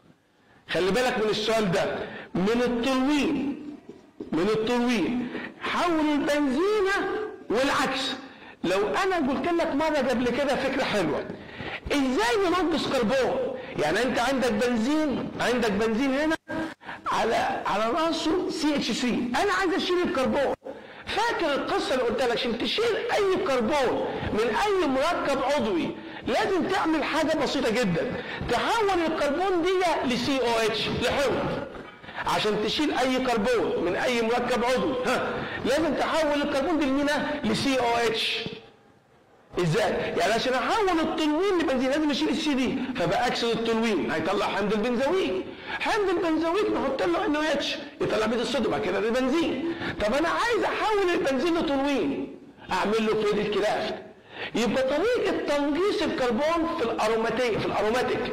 خلي بالك من السؤال ده من التلوين من التلوين حول البنزينة والعكس لو انا قلت لك مرة قبل كده فكرة حلوة ازاي ننقص كربون يعني انت عندك بنزين عندك بنزين هنا على على راسه سي اتش سي انا عايز اشيل الكربون فاكر القصه اللي قلت لك عشان تشيل اي كربون من اي مركب عضوي لازم تعمل حاجه بسيطه جدا تحول الكربون دي لسي او اتش لحمض عشان تشيل اي كربون من اي مركب عضوي ها لازم تحول الكربون دي لمينا لسي او اتش ازاي؟ يعني عشان احول التنوين لبنزين لازم اشيل السي دي فبقى اكسد التنوين هيطلع حمض البنزويك حمض البنزويك نحط له ان اتش يطلع بيض الصوديوم بعد كده بنزين طب انا عايز احول البنزين لتنوين اعمل له فريد كلافت يبقى طريقة تنقيص الكربون في الأروماتيك في الأروماتيك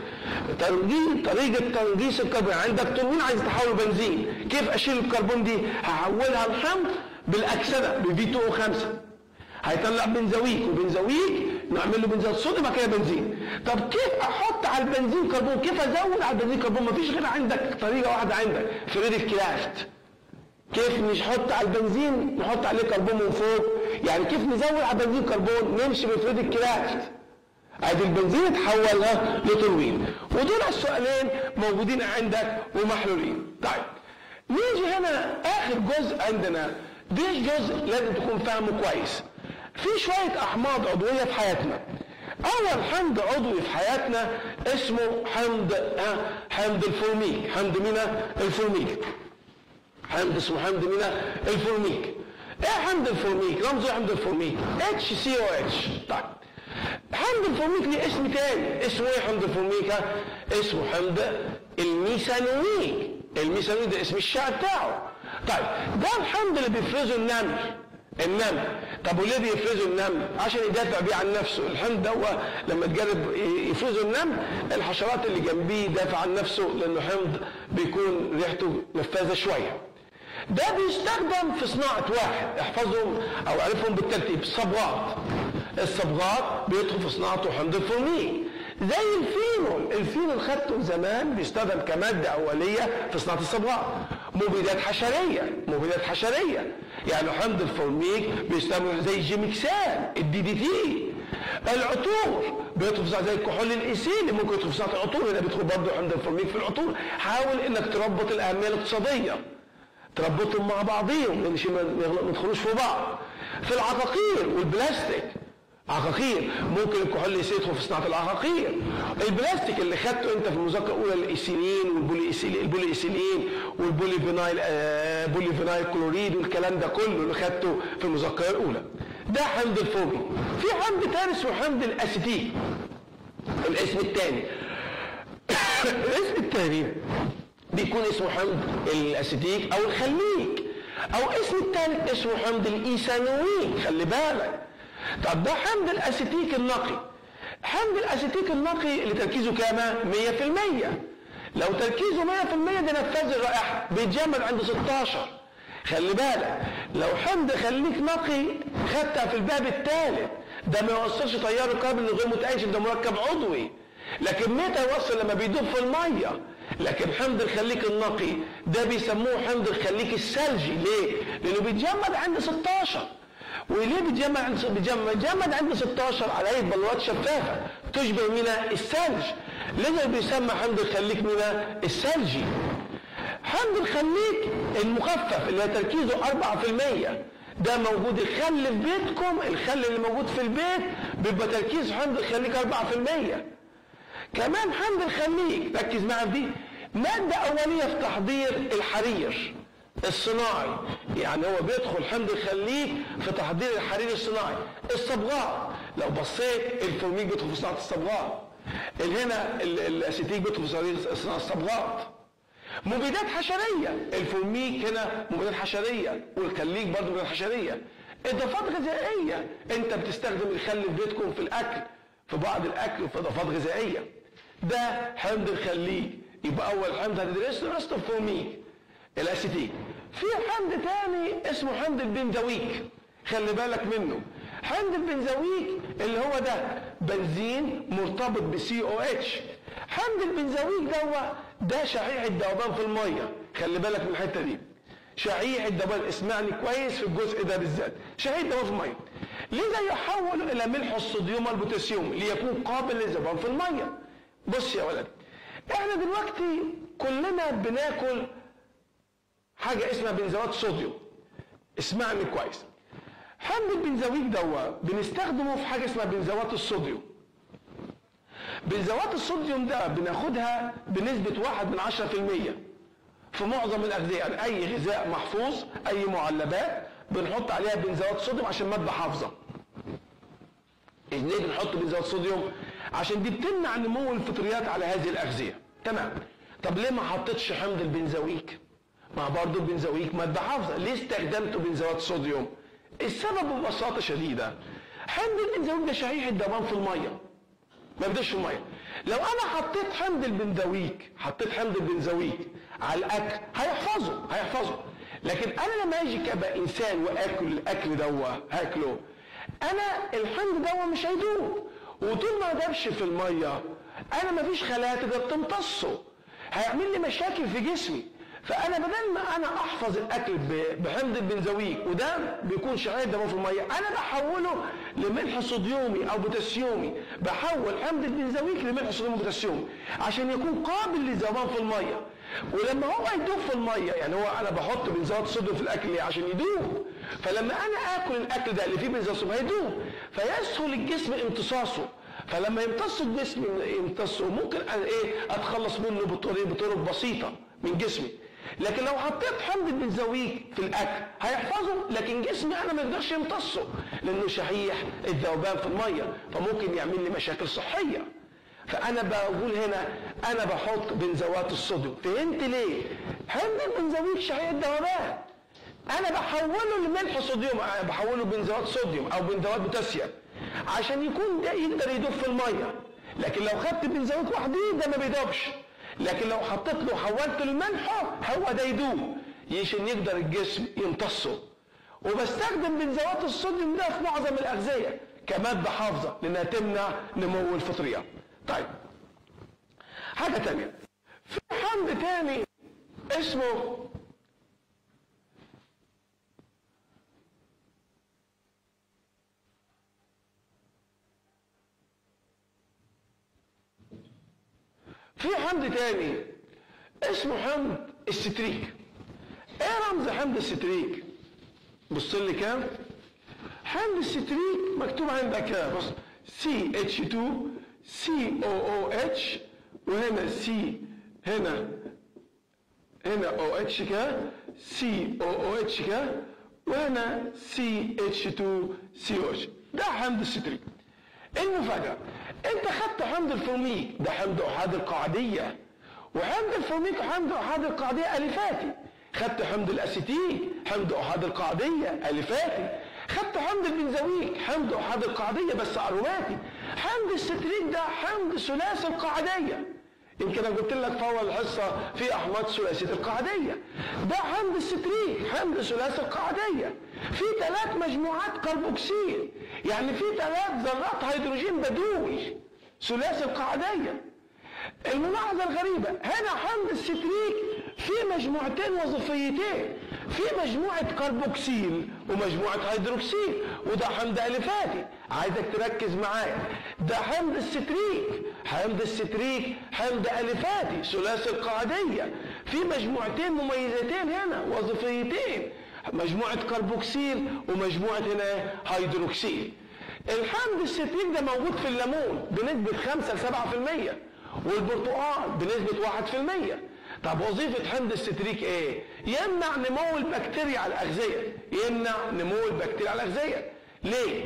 طريقة تنقيص الكربون عندك تنوين عايز تحوله بنزين كيف أشيل الكربون دي هحولها لحمض بالأكسدة ب 2 او 5 هيطلع بنزويك وبنزويك نعمل له بنزين صوديوم بعد كده بنزين طب كيف احط على البنزين كربون كيف ازود على البنزين كربون مفيش غير عندك طريقه واحده عندك فريد الكلافت كيف مش نحط على البنزين نحط عليه كربون من فوق يعني كيف نزود على البنزين كربون نمشي بفريد الكلافت ادي البنزين اتحول لتروين ودول السؤالين موجودين عندك ومحلولين طيب نيجي هنا اخر جزء عندنا ده جزء لازم تكون فاهمه كويس في شوية أحماض عضوية في حياتنا أول حمض عضوي في حياتنا اسمه حمض آه حمض الفورميك حمض مينا الفورميك حمض اسمه حمض مينا الفورميك ايه حمض الفورميك رمزه حمض الفورميك اتش سي او اتش طيب حمض الفورميك ليه اسم تاني اسمه ايه حمض الفورميك اسمه حمض الميثانويك الميثانويك ده اسم الشائع بتاعه طيب ده الحمض اللي بيفرزه النمل النمل طب وليه بيفرزوا النمل عشان يدافع بيه عن نفسه الحمض ده لما تجرب يفرزوا النمل الحشرات اللي جنبيه يدافع عن نفسه لانه حمض بيكون ريحته نفاذه شويه ده بيستخدم في صناعة واحد احفظهم او اعرفهم بالترتيب الصبغات الصبغات بيدخل في صناعته حمض الفورميك زي الفينول الفينول خدته زمان بيستخدم كمادة أولية في صناعة الصبغات مبيدات حشرية مبيدات حشرية يعني حمض الفورميك بيستخدم زي الجيمكسان الدي دي تي العطور بيدخل في صناعة زي الكحول الإيثيلي ممكن يدخل في صناعة العطور هنا بيدخل برضه حمض الفورميك في العطور حاول انك تربط الأهمية الاقتصادية تربطهم مع بعضيهم لان ما يدخلوش في بعض في العقاقير والبلاستيك عقاقير ممكن الكحول يدخل في صناعه العقاقير البلاستيك اللي خدته انت في المذاكره الاولى الايثيلين والبولي البولي ايثيلين والبولي فينايل آه بولي فينايل كلوريد والكلام ده كله اللي خدته في المذاكره الاولى ده حمض الفومي في حمض ثاني اسمه حمض الاسيتيك الاسم الثاني الاسم الثاني بيكون اسمه حمض الاسيتيك او الخليك او اسم الثالث اسمه حمض الايثانويك خلي بالك طب ده حمض الاسيتيك النقي حمض الاسيتيك النقي اللي تركيزه كام 100% لو تركيزه 100% ده نفاذ الرائحه بيتجمد عند 16 خلي بالك لو حمض خليك نقي خدتها في الباب الثالث ده ما يوصلش تيار الكربون غير متأنشن ده مركب عضوي لكن متى يوصل لما بيدوب في الميه لكن حمض الخليك النقي ده بيسموه حمض الخليك الثلجي ليه؟ لانه بيتجمد عند 16 وليه بيتجمد عند بيتجمد عند 16 على هيئه بلورات شفافه تشبه من الثلج لذا بيسمى حمض الخليك من الثلجي حمض الخليك المخفف اللي تركيزه 4% ده موجود الخل في بيتكم الخل اللي موجود في البيت بيبقى تركيز حمض الخليك 4% كمان حمض الخليك ركز معايا دي مادة أولية في تحضير الحرير الصناعي يعني هو بيدخل حمض الخليك في تحضير الحرير الصناعي الصبغات لو بصيت الفورميك بيدخل في صناعة الصبغات هنا الاسيتيك بيدخل في صناعة الصبغات مبيدات حشرية الفورميك هنا مبيدات حشرية والخليك برضه مبيدات حشرية اضافات غذائية انت بتستخدم الخل في بيتكم في الاكل في بعض الاكل في اضافات غذائية ده حمض الخليك يبقى اول حمض هتدرسه رست الفورميك الاسيتيك في حمض تاني اسمه حمض البنزويك خلي بالك منه حمض البنزويك اللي هو ده بنزين مرتبط بسي او اتش حمض البنزويك ده ده شعيع الذوبان في الميه خلي بالك من الحته دي شعيع الذوبان اسمعني كويس في الجزء ده بالذات شعيع الذوبان في الميه لذا يحول الى ملح الصوديوم والبوتاسيوم ليكون قابل للذوبان في الميه بص يا ولد احنا دلوقتي كلنا بناكل حاجه اسمها بنزوات صوديوم اسمعني كويس حمض البنزويك دوا بنستخدمه في حاجه اسمها بنزوات الصوديوم بنزوات الصوديوم ده بناخدها بنسبة واحد من عشرة في المية في معظم الأغذية يعني أي غذاء محفوظ أي معلبات بنحط عليها بنزوات صوديوم عشان مادة حافظة ليه بنحط بنزوات صوديوم عشان دي بتمنع نمو الفطريات على هذه الأغذية تمام طب ليه ما حطيتش حمض البنزويك ما برضه البنزويك مادة حافظة ليه استخدمت بنزوات صوديوم السبب ببساطة شديدة حمض البنزويك ده شحيح الدبان في المية ما بدش في الميه لو انا حطيت حمض البنزويك حطيت حمض البنزويك على الاكل هيحفظه هيحفظه لكن انا لما اجي كابقى انسان واكل الاكل دوا هاكله انا الحمض دوا مش هيدوب وطول ما دبش في الميه انا مفيش خلايا تقدر تمتصه هيعمل لي مشاكل في جسمي فانا بدل ما انا احفظ الاكل بحمض البنزويك وده بيكون شعير دموي في الميه انا بحوله لملح صوديومي او بوتاسيومي بحول حمض البنزويك لملح صوديومي وبوتاسيومي عشان يكون قابل للذوبان في الميه ولما هو يدوب في الميه يعني هو انا بحط بنزوات صوديوم في الاكل ليه عشان يدوب فلما انا اكل الاكل ده اللي فيه بنزوات صوديوم هيدوب فيسهل الجسم امتصاصه فلما يمتص الجسم يمتصه ممكن ايه اتخلص منه بطرق بطرق بسيطه من جسمي لكن لو حطيت حمض البنزويك في الاكل هيحفظه لكن جسمي انا ما يقدرش يمتصه لانه شحيح الذوبان في الميه فممكن يعمل لي مشاكل صحيه فانا بقول هنا انا بحط بنزوات الصوديوم فهمت ليه حمض البنزويك شحيح الذوبان انا بحوله لملح صوديوم أنا بحوله بنزوات صوديوم او بنزوات بوتاسيوم عشان يكون ده يقدر يدوب في الميه لكن لو خدت بنزويك وحده ده ما بيدوبش لكن لو حطيت له حولت الملح هو ده يدوب عشان يقدر الجسم يمتصه وبستخدم بنزوات الصوديوم ده في معظم الاغذيه كماده حافظه لانها تمنع نمو الفطريات طيب حاجه تانية في حمض تاني اسمه في حمض تاني اسمه حمض الستريك ايه رمز حمض الستريك بص لي كام حمض الستريك مكتوب عندك بص سي اتش 2 سي او او اتش وهنا سي هنا هنا او اتش كا سي او او اتش كا وهنا سي اتش 2 سي او اتش ده حمض الستريك المفاجأة انت خدت حمض الفورميك ده حمض احاد القاعدية وحمض الفورميك وحمض احاد القاعدية الفاتي خدت حمض الاسيتيك حمض احاد القاعدية الفاتي خدت حمض البنزويك حمض احاد القاعدية بس اروماتي حمض الستريك ده حمض ثلاثي القاعدية يمكن انا قلت لك في اول حصه في احماض ثلاثيه القاعديه ده حمض الستريك حمض ثلاثي القاعديه في ثلاث مجموعات كربوكسيل يعني في ثلاث ذرات هيدروجين بدوي ثلاثي القاعديه الملاحظه الغريبه هنا حمض الستريك في مجموعتين وظيفيتين في مجموعة كربوكسيل ومجموعة هيدروكسيل وده حمض ألفاتي عايزك تركز معايا ده حمض الستريك حمض الستريك حمض ألفاتي ثلاثي القاعدية في مجموعتين مميزتين هنا وظيفيتين مجموعة كربوكسيل ومجموعة هنا هيدروكسيل الحمض الستريك ده موجود في الليمون بنسبة 5 ل 7% والبرتقال بنسبة 1% طب وظيفة حمض الستريك ايه؟ يمنع نمو البكتيريا على الأغذية يمنع نمو البكتيريا على الأغذية ليه؟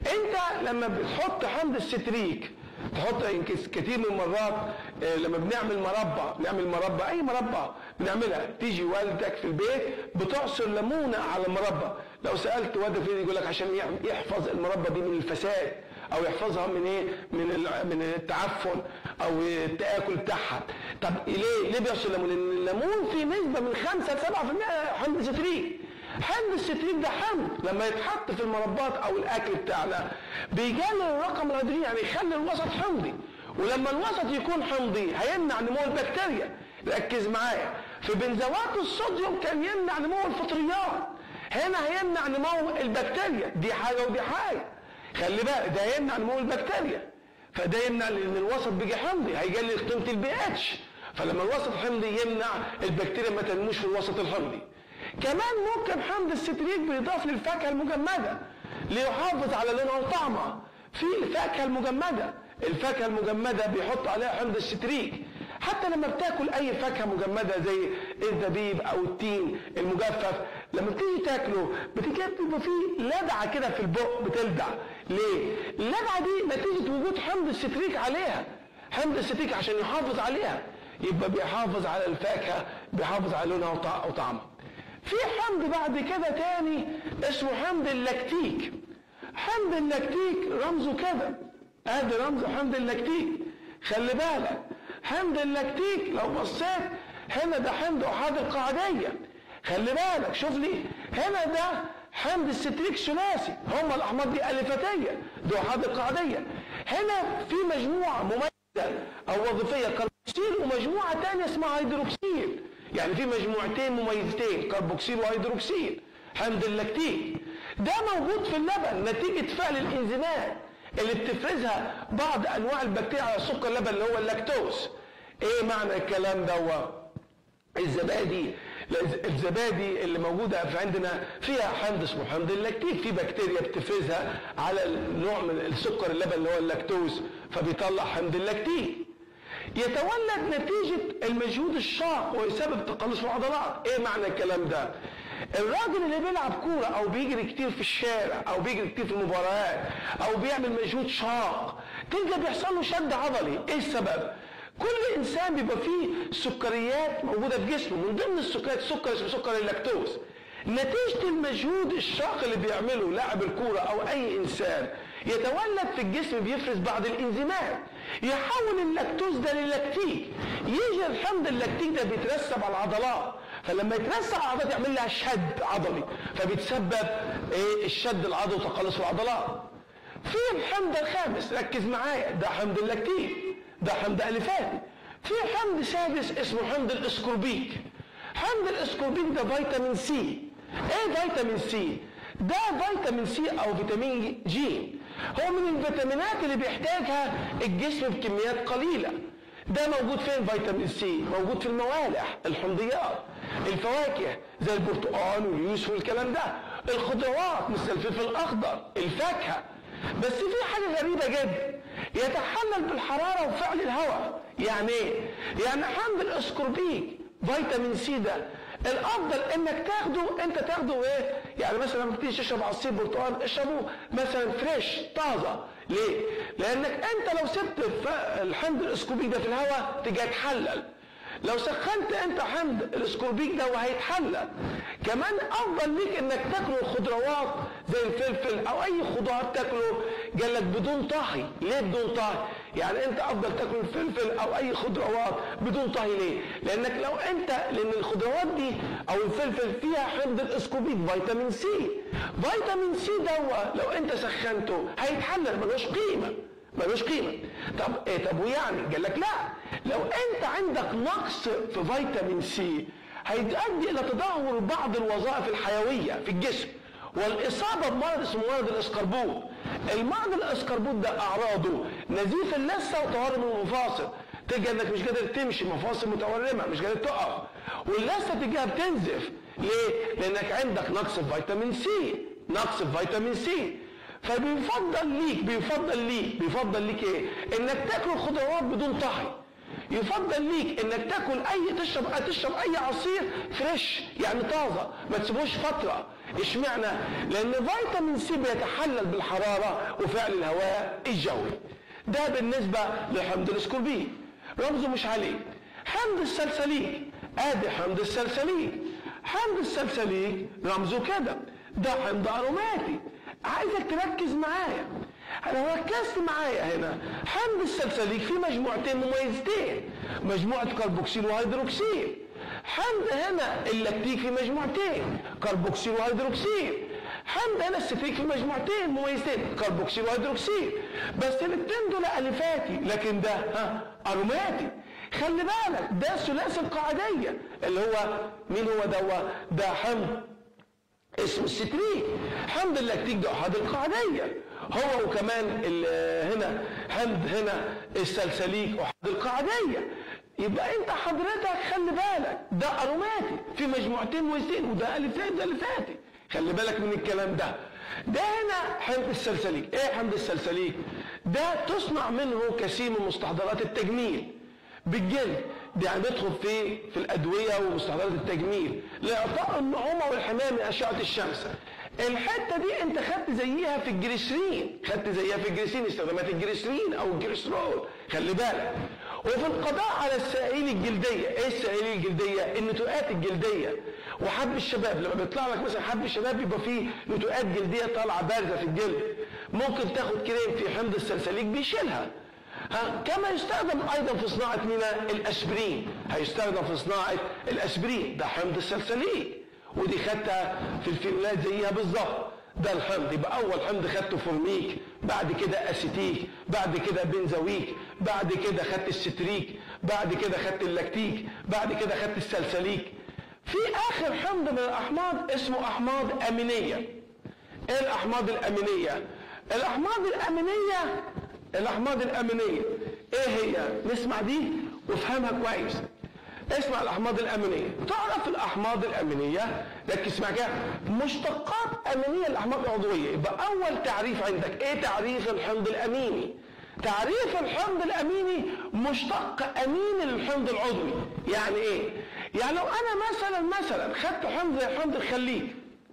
انت لما بتحط حمض الستريك تحط يمكن كتير من المرات آه، لما بنعمل مربى نعمل مربى اي مربى بنعملها تيجي والدك في البيت بتعصر ليمونه على المربى لو سالت والدك فين يقول لك عشان يحفظ المربى دي من الفساد او يحفظها من ايه من من التعفن او التاكل بتاعها طب ليه ليه بيعصر الليمون الليمون فيه نسبه من 5 ل 7% حمض ستريك حمض الستريك ده حمض لما يتحط في المربات او الاكل بتاعنا بيقلل الرقم الهيدروجيني يعني يخلي الوسط حمضي ولما الوسط يكون حمضي هيمنع نمو البكتيريا ركز معايا في بنزوات الصوديوم كان يمنع نمو الفطريات هنا هيمنع نمو البكتيريا دي حاجه ودي حاجه خلي بالك ده هيمنع نمو البكتيريا فده يمنع لان الوسط بيجي حمضي هيقلل قيمه البي اتش فلما الوسط حمضي يمنع البكتيريا ما تنموش في الوسط الحمضي كمان ممكن حمض الستريك بيضاف للفاكهه المجمده ليحافظ على لونها وطعمها في الفاكهه المجمده الفاكهه المجمده بيحط عليها حمض الستريك حتى لما بتاكل اي فاكهه مجمده زي الزبيب او التين المجفف لما بتيجي تاكله بتبقى فيه لدعه كده في البق بتلدع ليه؟ اللدعه دي نتيجه وجود حمض الستريك عليها حمض الستريك عشان يحافظ عليها يبقى بيحافظ على الفاكهه بيحافظ على لونها وطعمها في حمض بعد كده تاني اسمه حمض اللاكتيك حمض اللاكتيك رمزه كده ادي رمز حمض اللاكتيك خلي بالك حمض اللاكتيك لو بصيت هنا ده حمض احاد القاعديه خلي بالك شوف لي هنا ده حمض الستريك ثلاثي هم الاحماض دي الفتيه ده احاد القاعديه هنا في مجموعه مميزه او وظيفيه كربوكسيل ومجموعه ثانيه اسمها هيدروكسيل يعني في مجموعتين مميزتين كربوكسيل وهيدروكسيل حمض اللاكتيك ده موجود في اللبن نتيجه فعل الانزيمات اللي بتفرزها بعض انواع البكتيريا على سكر اللبن اللي هو اللاكتوز ايه معنى الكلام ده الزبادي الزبادي اللي موجودة في عندنا فيها حمض اسمه حمض اللاكتيك في بكتيريا بتفرزها على نوع من السكر اللبن اللي هو اللاكتوز فبيطلع حمض اللاكتيك يتولد نتيجة المجهود الشاق ويسبب تقلص العضلات ايه معنى الكلام ده الراجل اللي بيلعب كورة او بيجري كتير في الشارع او بيجري كتير في المباريات او بيعمل مجهود شاق تلقى بيحصل له شد عضلي ايه السبب كل انسان بيبقى فيه سكريات موجودة في جسمه من ضمن السكريات سكر اسمه سكر اللاكتوز نتيجة المجهود الشاق اللي بيعمله لاعب الكورة او اي انسان يتولد في الجسم بيفرز بعض الانزيمات يحول اللاكتوز ده للاكتيك يجي الحمض اللاكتيك ده بيترسب على العضلات فلما يترسب على العضلات يعمل لها شد عضلي فبيتسبب ايه الشد العضلي وتقلص العضلات في الحمض الخامس ركز معايا ده حمض اللاكتيك ده حمض الفاتي في حمض سادس اسمه حمض الاسكوربيك حمض الاسكوربيك ده فيتامين سي ايه فيتامين سي ده فيتامين سي او فيتامين جي هو من الفيتامينات اللي بيحتاجها الجسم بكميات قليلة ده موجود فين فيتامين سي موجود في الموالح الحمضيات الفواكه زي البرتقال واليوس والكلام ده الخضروات مثل الفلفل الاخضر الفاكهه بس في حاجه غريبه جدا يتحلل بالحراره وفعل الهواء يعني ايه يعني حمض الاسكوربيك فيتامين سي ده الافضل انك تاخده انت تاخده ايه يعني مثلا لما تيجي تشرب عصير برتقال اشربه مثلا فريش طازه ليه لانك انت لو سبت الحمض الاسكوبيك ده في الهواء تيجي يتحلل لو سخنت انت حمض الاسكوربيك ده وهيتحلل كمان افضل ليك انك تاكل الخضروات زي الفلفل او اي خضار تاكله قال لك بدون طهي ليه بدون طهي يعني انت افضل تاكل الفلفل او اي خضروات بدون طهي ليه لانك لو انت لان الخضروات دي او الفلفل فيها حمض الاسكوبيت فيتامين سي فيتامين سي دوا لو انت سخنته هيتحلل ملوش قيمه ملوش قيمه طب ايه طب ويعني قال لك لا لو انت عندك نقص في فيتامين سي هيؤدي الى تدهور بعض الوظائف الحيويه في الجسم والاصابه بمرض اسمه مرض الاسكربوت المرض الاسكربوت ده اعراضه نزيف اللثه وتورم المفاصل تلقى انك مش قادر تمشي مفاصل متورمه مش قادر تقف واللثه تلقاها بتنزف ليه؟ لانك عندك نقص في فيتامين سي نقص في فيتامين سي فبيفضل ليك بيفضل ليك بيفضل ليك ايه؟ انك تاكل خضروات بدون طهي يفضل ليك انك تاكل اي تشرب تشرب اي عصير فريش يعني طازه ما تسيبوش فتره اشمعنى لان فيتامين سي بيتحلل بالحراره وفعل الهواء الجوي ده بالنسبه لحمض الاسكوربيك رمزه مش عليه حمض السلسليك ادي حمض السلسليك حمض السلسليك رمزه كده ده حمض اروماتي عايزك تركز معايا لو ركزت معايا هنا حمض السلسليك فيه مجموعتين مميزتين مجموعة كربوكسيل وهيدروكسيل حمض هنا اللاكتيك في مجموعتين كربوكسيل وهيدروكسيل حمض هنا الستريك في مجموعتين مميزتين كربوكسيل وهيدروكسيل بس الاثنين دول الفاتي لكن ده ها اروماتي خلي بالك ده ثلاثي القاعدية اللي هو مين هو ده ده حمض اسمه الستريك حمض اللاكتيك ده احد القاعديه هو وكمان هنا حمض هنا السلسليك احد القاعديه يبقى انت حضرتك خلي بالك ده اروماتي في مجموعتين موزين وده الفات ده الفاتي خلي بالك من الكلام ده ده هنا حمض السلسليك ايه حمض السلسليك ده تصنع منه كثير من مستحضرات التجميل بالجلد دي هندخل في في الادويه ومستحضرات التجميل لاعطاء النعومه والحمايه من اشعه الشمس الحته دي انت خدت زيها في الجليسرين خدت زيها في الجليسرين استخدامات الجليسرين او الجليسرول خلي بالك وفي القضاء على السائل الجلديه ايه السائل الجلديه النتوءات الجلديه وحب الشباب لما بيطلع لك مثلا حب الشباب يبقى فيه نتوءات جلديه طالعه بارزه في الجلد ممكن تاخد كريم في حمض السلسليك بيشيلها ها كما يستخدم ايضا في صناعه مينا الاسبرين هيستخدم في صناعه الاسبرين ده حمض السلسليك ودي خدتها في الفينولات زيها بالظبط ده الحمض يبقى اول حمض خدته فورميك بعد كده اسيتيك بعد كده بنزويك بعد كده خدت الستريك بعد كده خدت اللاكتيك بعد كده خدت السلسليك في اخر حمض من الاحماض اسمه احماض امينيه ايه الاحماض الامينيه الاحماض الامينيه الاحماض الامينيه ايه هي نسمع دي وافهمها كويس اسمع الاحماض الامينيه تعرف الاحماض الامينيه ركز معايا كده مشتقات امينيه للاحماض العضويه يبقى اول تعريف عندك ايه تعريف الحمض الاميني تعريف الحمض الاميني مشتق اميني للحمض العضوي يعني ايه يعني لو انا مثلا مثلا خدت حمض زي حمض الخليج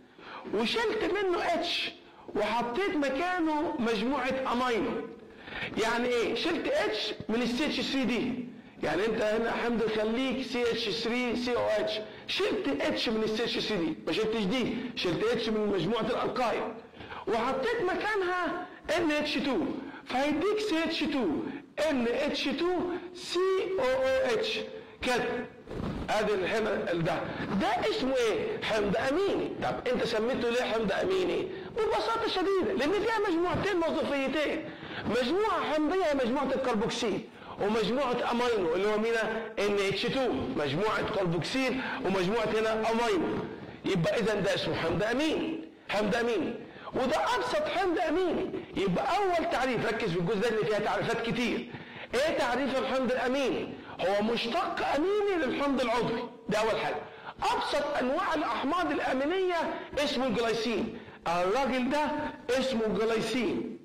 وشلت منه اتش وحطيت مكانه مجموعه امينو يعني ايه شلت اتش من السي اتش 3 دي يعني انت هنا حمض خليك سي اتش 3 سي او اتش شلت اتش من السي اتش 3 دي ما شلتش دي شلت اتش من مجموعه الالقايد وحطيت مكانها ان اتش 2 فهيديك سي اتش 2 ان اتش 2 سي او او اتش كده ادي هنا ده ده اسمه ايه حمض اميني طب انت سميته ليه حمض اميني ببساطه شديده لان فيها مجموعتين وظيفيتين مجموعه حمضيه مجموعه الكربوكسيل ومجموعة امينو اللي هو مين ان اتش 2 مجموعة كربوكسيل ومجموعة هنا امينو يبقى اذا ده اسمه حمض اميني حمض اميني وده ابسط حمض اميني يبقى اول تعريف ركز في الجزء ده اللي فيها تعريفات كتير ايه تعريف الحمض الاميني هو مشتق اميني للحمض العضوي ده اول حاجه ابسط انواع الاحماض الامينيه اسمه الجلايسين الراجل ده اسمه الجلايسين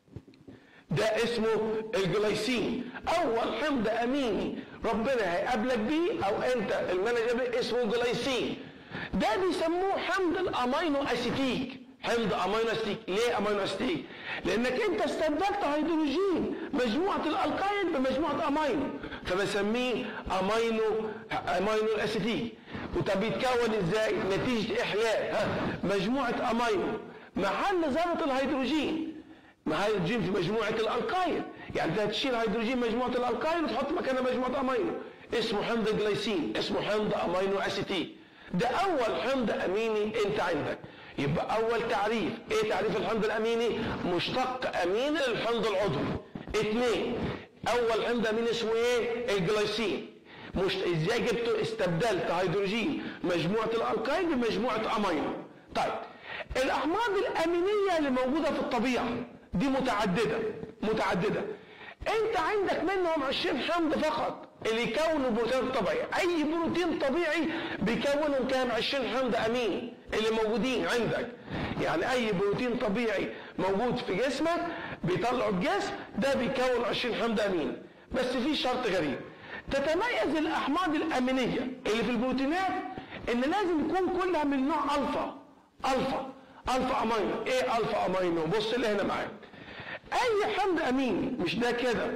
ده اسمه الجلايسين اول حمض اميني ربنا هيقابلك بيه او انت المانجر بيه اسمه جلايسين ده بيسموه حمض الامينو اسيتيك حمض امينو اسيتيك ليه امينو اسيتيك لانك انت استبدلت هيدروجين مجموعه الالقايد بمجموعه امينو فبسميه امينو امينو الاسيتيك وطب بيتكون ازاي نتيجه احياء ها مجموعه امينو محل ذره الهيدروجين ما هيدروجين في مجموعة الألقايد يعني انت هتشيل هيدروجين مجموعه الالقايل وتحط مكانها مجموعه امينو اسمه حمض جلايسين اسمه حمض امينو اسيتيك ده اول حمض اميني انت عندك يبقى اول تعريف ايه تعريف الحمض الاميني مشتق امين للحمض العضوي اثنين اول حمض اميني اسمه ايه الجلايسين مش ازاي جبته استبدلت هيدروجين مجموعه الالقايل بمجموعه امينو طيب الاحماض الامينيه اللي موجوده في الطبيعه دي متعدده متعدده انت عندك منهم 20 حمض فقط اللي يكونوا بروتين طبيعي اي بروتين طبيعي بيكونوا كام 20 حمض امين اللي موجودين عندك يعني اي بروتين طبيعي موجود في جسمك بيطلعه الجسم ده بيكون 20 حمض امين بس في شرط غريب تتميز الاحماض الامينيه اللي في البروتينات ان لازم يكون كلها من نوع الفا الفا الفا امينو ايه الفا امينو بص اللي هنا معايا اي حمض اميني مش ده كده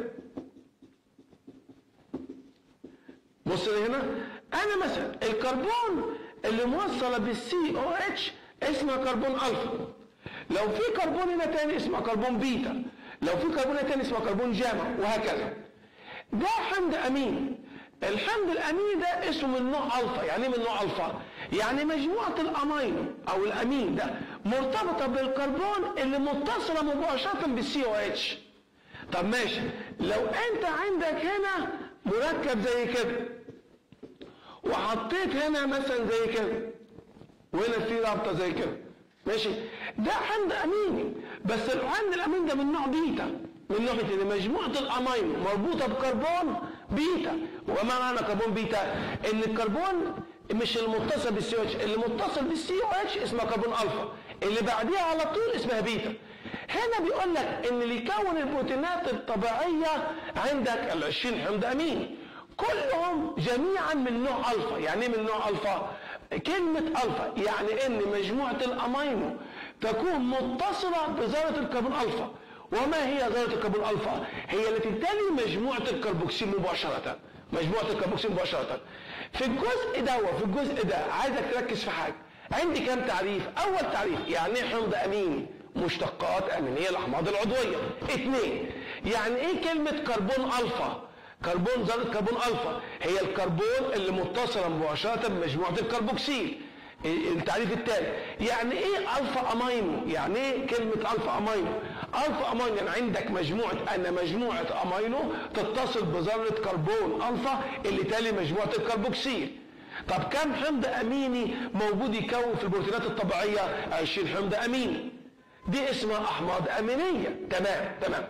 بص اللي هنا انا مثلا الكربون اللي موصله بالسي او اتش اسمها كربون الفا لو في كربون هنا تاني اسمه كربون بيتا لو في كربون هنا تاني اسمه كربون جاما وهكذا ده حمض امين الحمض الامين ده اسمه من نوع الفا يعني ايه من نوع الفا يعني مجموعه الامينو او الامين ده مرتبطه بالكربون اللي متصله مباشره بالسي او اتش طب ماشي لو انت عندك هنا مركب زي كده وحطيت هنا مثلا زي كده وهنا في رابطه زي كده ماشي ده حمض اميني بس الحمض الامين ده من نوع بيتا من نوع بيتا مجموعه الامينو مربوطه بكربون بيتا وما معنى كربون بيتا ان الكربون مش المتصل بالسي او اتش اللي متصل بالسي او اتش اسمها كربون الفا اللي بعديها على طول اسمها بيتا هنا بيقول لك ان اللي يكون البروتينات الطبيعيه عندك ال 20 حمض امين كلهم جميعا من نوع الفا يعني ايه من نوع الفا كلمة الفا يعني ان مجموعة الامينو تكون متصلة بذرة الكربون الفا وما هي ذرة الكربون الفا هي التي تلي مجموعة الكربوكسيل مباشرة مجموعة الكربوكسيل مباشرة في الجزء ده وفي الجزء ده عايزك تركز في حاجة عندي كام تعريف اول تعريف يعني ايه حمض امين مشتقات امينية الاحماض العضوية اثنين يعني ايه كلمة كربون الفا كربون ذرة كربون ألفا هي الكربون اللي متصلة مباشرة بمجموعة الكربوكسيل التعريف الثاني يعني ايه الفا امينو يعني ايه كلمة الفا امينو الفا امينو يعني عندك مجموعة ان مجموعة امينو تتصل بذرة كربون الفا اللي تالي مجموعة الكربوكسيل طب كم حمض اميني موجود يكون في البروتينات الطبيعية 20 حمض اميني دي اسمها احماض امينية تمام تمام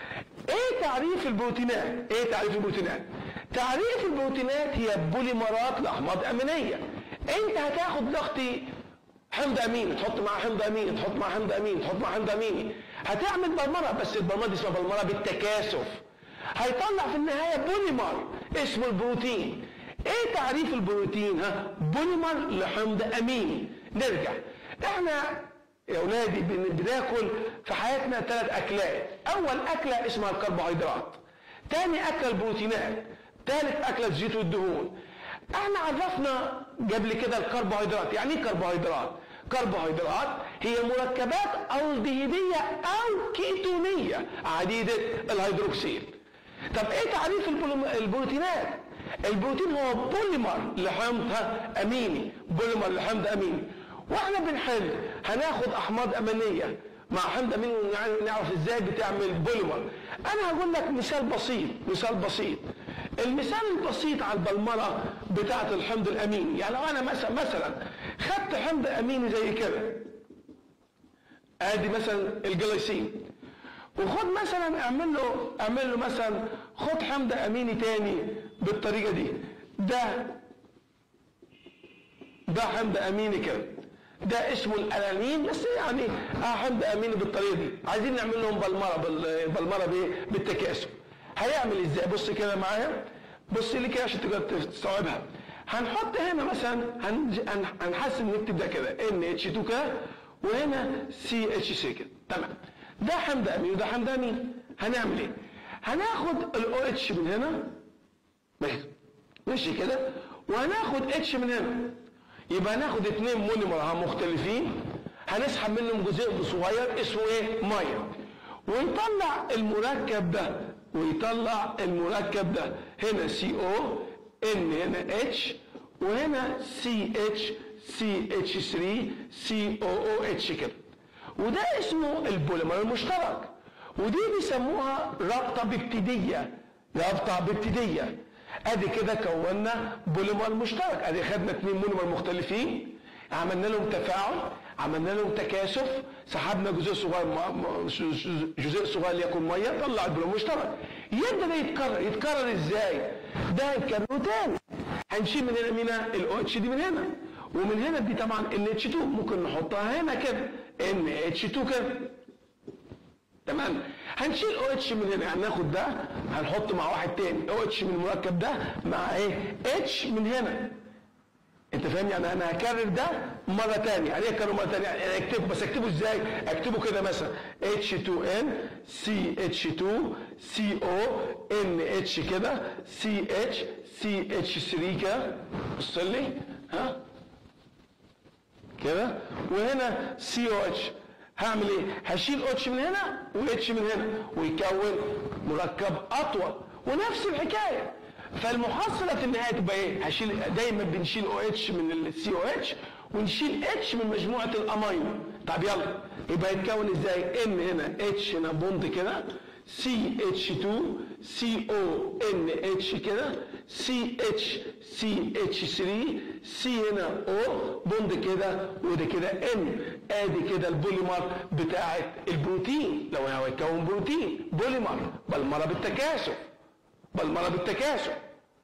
ايه تعريف البروتينات ايه تعريف البروتينات تعريف البروتينات هي بوليمرات لاحماض امينيه انت هتاخد لاختي حمض امين تحط معاه حمض امين تحط معاه حمض امين تحط معاه حمض اميني هتعمل برمره بس البرمره دي اسمها برمره بالتكاثف هيطلع في النهايه بوليمر اسمه البروتين ايه تعريف البروتين ها بوليمر لحمض اميني نرجع احنا يا اولادي بناكل في حياتنا ثلاث اكلات اول اكله اسمها الكربوهيدرات تاني اكله البروتينات ثالث اكله الزيت والدهون احنا عرفنا قبل كده الكربوهيدرات يعني ايه كربوهيدرات كربوهيدرات هي مركبات الدهيديه او كيتونيه عديده الهيدروكسيل طب ايه تعريف البروتينات البروتين هو بوليمر لحمض اميني بوليمر لحمض اميني واحنا بنحل هناخد احماض امينيه مع حمض اميني ونعرف ازاي بتعمل بوليمر انا هقول لك مثال بسيط مثال بسيط المثال البسيط على البلمره بتاعه الحمض الاميني يعني لو انا مثلا مثلا خدت حمض اميني زي كده ادي مثلا الجلايسين وخد مثلا اعمل له اعمل له مثلا خد حمض اميني تاني بالطريقه دي ده ده حمض اميني كده ده اسمه الالانين بس يعني اه حمض اميني بالطريقه دي عايزين نعمل لهم بلمره بالمره بايه بالتكاثف هيعمل ازاي بص كده معايا بص لي كده عشان تقدر تستوعبها هنحط هنا مثلا هنحسن نكتب ده كده ان اتش 2 كده وهنا سي اتش سي كده تمام ده حمض امين وده حمض امين هنعمل ايه هناخد الاو اتش من هنا ماشي ماشي كده وهناخد اتش من هنا يبقى هناخد اثنين مونيمر مختلفين هنسحب منهم جزيء صغير اسمه ايه ميه ونطلع المركب ده ويطلع المركب ده هنا سي او ان هنا اتش وهنا سي اتش سي اتش 3 سي او او اتش كده وده اسمه البوليمر المشترك ودي بيسموها رابطه بابتديه رابطه بابتديه ادي كده كونا بوليمر مشترك ادي خدنا اثنين مونيمر مختلفين عملنا لهم تفاعل عملنا لهم تكاثف سحبنا جزيء صغير جزيء صغير ليكن ميه طلع البوليمر المشترك يبدا ده يتكرر يتكرر ازاي ده يتكرر تاني هنشيل من هنا مين الاو اتش دي من هنا ومن هنا دي طبعا ان اتش 2 ممكن نحطها هنا كده ان اتش 2 كده تمام هنشيل او اتش من هنا يعني ناخد ده هنحطه مع واحد تاني او اتش من المركب ده مع ايه اتش من هنا انت فاهم يعني انا هكرر ده مره تانية يعني ايه اكرره مره تانية يعني اكتبه بس اكتبه ازاي اكتبه كده مثلا H2N CH2 CO NH كده CH CH3 كده بص لي ها كده وهنا COH هعمل ايه هشيل اتش من هنا واتش من هنا ويكون مركب اطول ونفس الحكايه فالمحصله في النهايه تبقى ايه هشيل دايما بنشيل او اتش من السي او اتش ونشيل اتش من مجموعه الامينو طب يلا يبقى يتكون ازاي ان هنا اتش هنا بوند كده سي اتش 2 سي او ان اتش كده سي اتش سي اتش 3 سي هنا او بوند كده وده كده ان ادي كده البوليمر بتاعه البروتين لو هو يكون بروتين بوليمر بلمره بالتكاثف بلمره بالتكاثف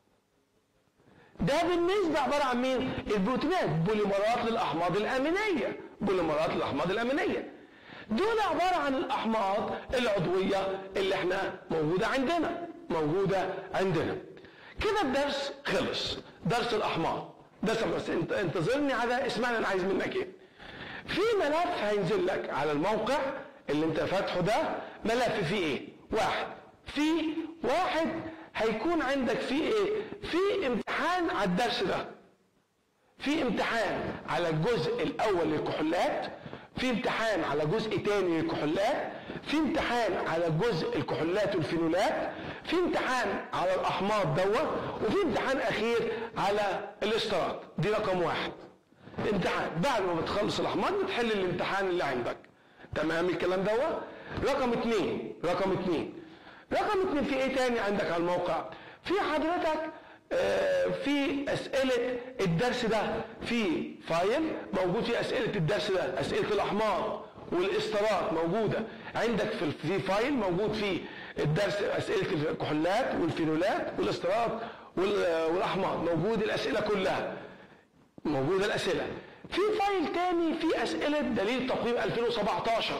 ده بالنسبة عبارة عن مين؟ البروتينات بوليمرات للأحماض الأمينية بوليمرات للأحماض الأمينية دول عبارة عن الأحماض العضوية اللي احنا موجودة عندنا موجودة عندنا كده الدرس خلص درس الأحماض درس بس انت انتظرني على اسمعني انا عايز منك ايه في ملف هينزل لك على الموقع اللي انت فاتحه ده ملف فيه ايه واحد في واحد هيكون عندك فيه ايه في امتحان على الدرس ده في امتحان على الجزء الاول للكحولات في امتحان على جزء تاني للكحولات في امتحان على جزء الكحولات والفينولات في امتحان على الاحماض دوت وفي امتحان اخير على الاسترات دي رقم واحد امتحان بعد ما بتخلص الاحماض بتحل الامتحان اللي عندك تمام الكلام دوت رقم اتنين رقم اتنين رقم اتنين في ايه تاني عندك على الموقع في حضرتك آه، في اسئله الدرس ده في فايل موجود فيه اسئله الدرس ده اسئله الاحماض والاسترات موجوده عندك في في فايل موجود فيه الدرس اسئله الكحولات والفينولات والاسترات وال- والاحماض موجود الاسئله كلها موجوده الاسئله في فايل تاني فيه اسئله دليل تقويم 2017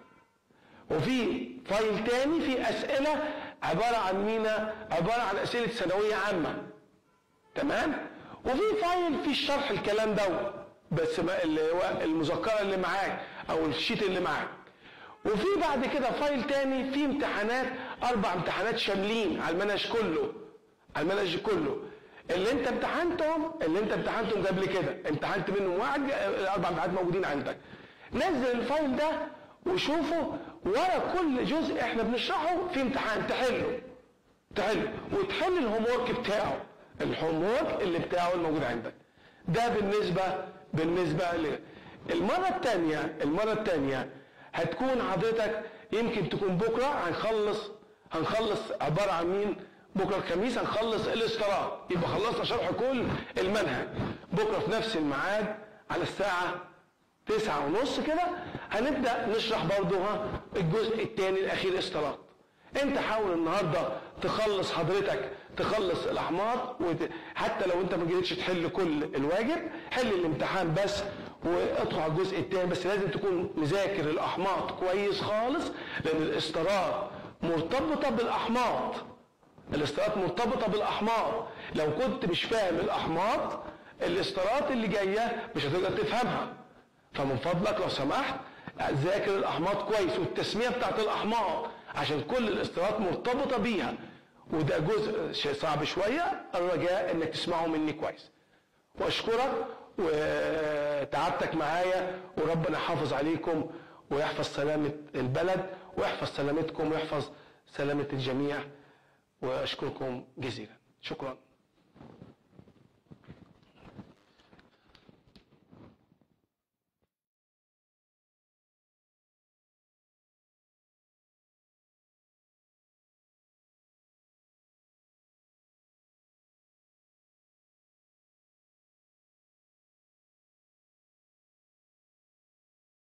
وفي فايل تاني فيه اسئله عباره عن مينا عباره عن اسئله ثانويه عامه تمام وفي فايل فيه شرح الكلام ده بس ما اللي هو المذكره اللي معاك او الشيت اللي معاك وفي بعد كده فايل تاني فيه امتحانات اربع امتحانات شاملين على المنهج كله على المنهج كله اللي انت امتحنتهم اللي انت امتحنتهم قبل كده امتحنت منهم واحد الاربع امتحانات موجودين عندك نزل الفايل ده وشوفه ورا كل جزء احنا بنشرحه في امتحان تحله تحله وتحل الهوم ورك بتاعه الهوم ورك اللي بتاعه الموجود عندك ده بالنسبه بالنسبه ل المره الثانيه المره الثانيه هتكون حضرتك يمكن تكون بكره هنخلص هنخلص عباره عن مين بكره الخميس هنخلص الاسترات يبقى خلصنا شرح كل المنهج بكره في نفس الميعاد على الساعه تسعة ونص كده هنبدأ نشرح برضو ها الجزء الثاني الأخير استرات انت حاول النهارده تخلص حضرتك تخلص الاحماض وت... حتى لو انت ما جيتش تحل كل الواجب حل الامتحان بس وادخل على الجزء الثاني بس لازم تكون مذاكر الاحماض كويس خالص لان الاسترات مرتبطه بالاحماض الاسترات مرتبطه بالاحماض لو كنت مش فاهم الاحماض الاسترات اللي جايه مش هتقدر تفهمها فمن فضلك لو سمحت ذاكر الاحماض كويس والتسميه بتاعت الاحماض عشان كل الاسترات مرتبطه بيها وده جزء شيء صعب شويه الرجاء انك تسمعه مني كويس واشكرك وتعبتك معايا وربنا يحافظ عليكم ويحفظ سلامه البلد ويحفظ سلامتكم ويحفظ سلامه الجميع واشكركم جزيلا شكرا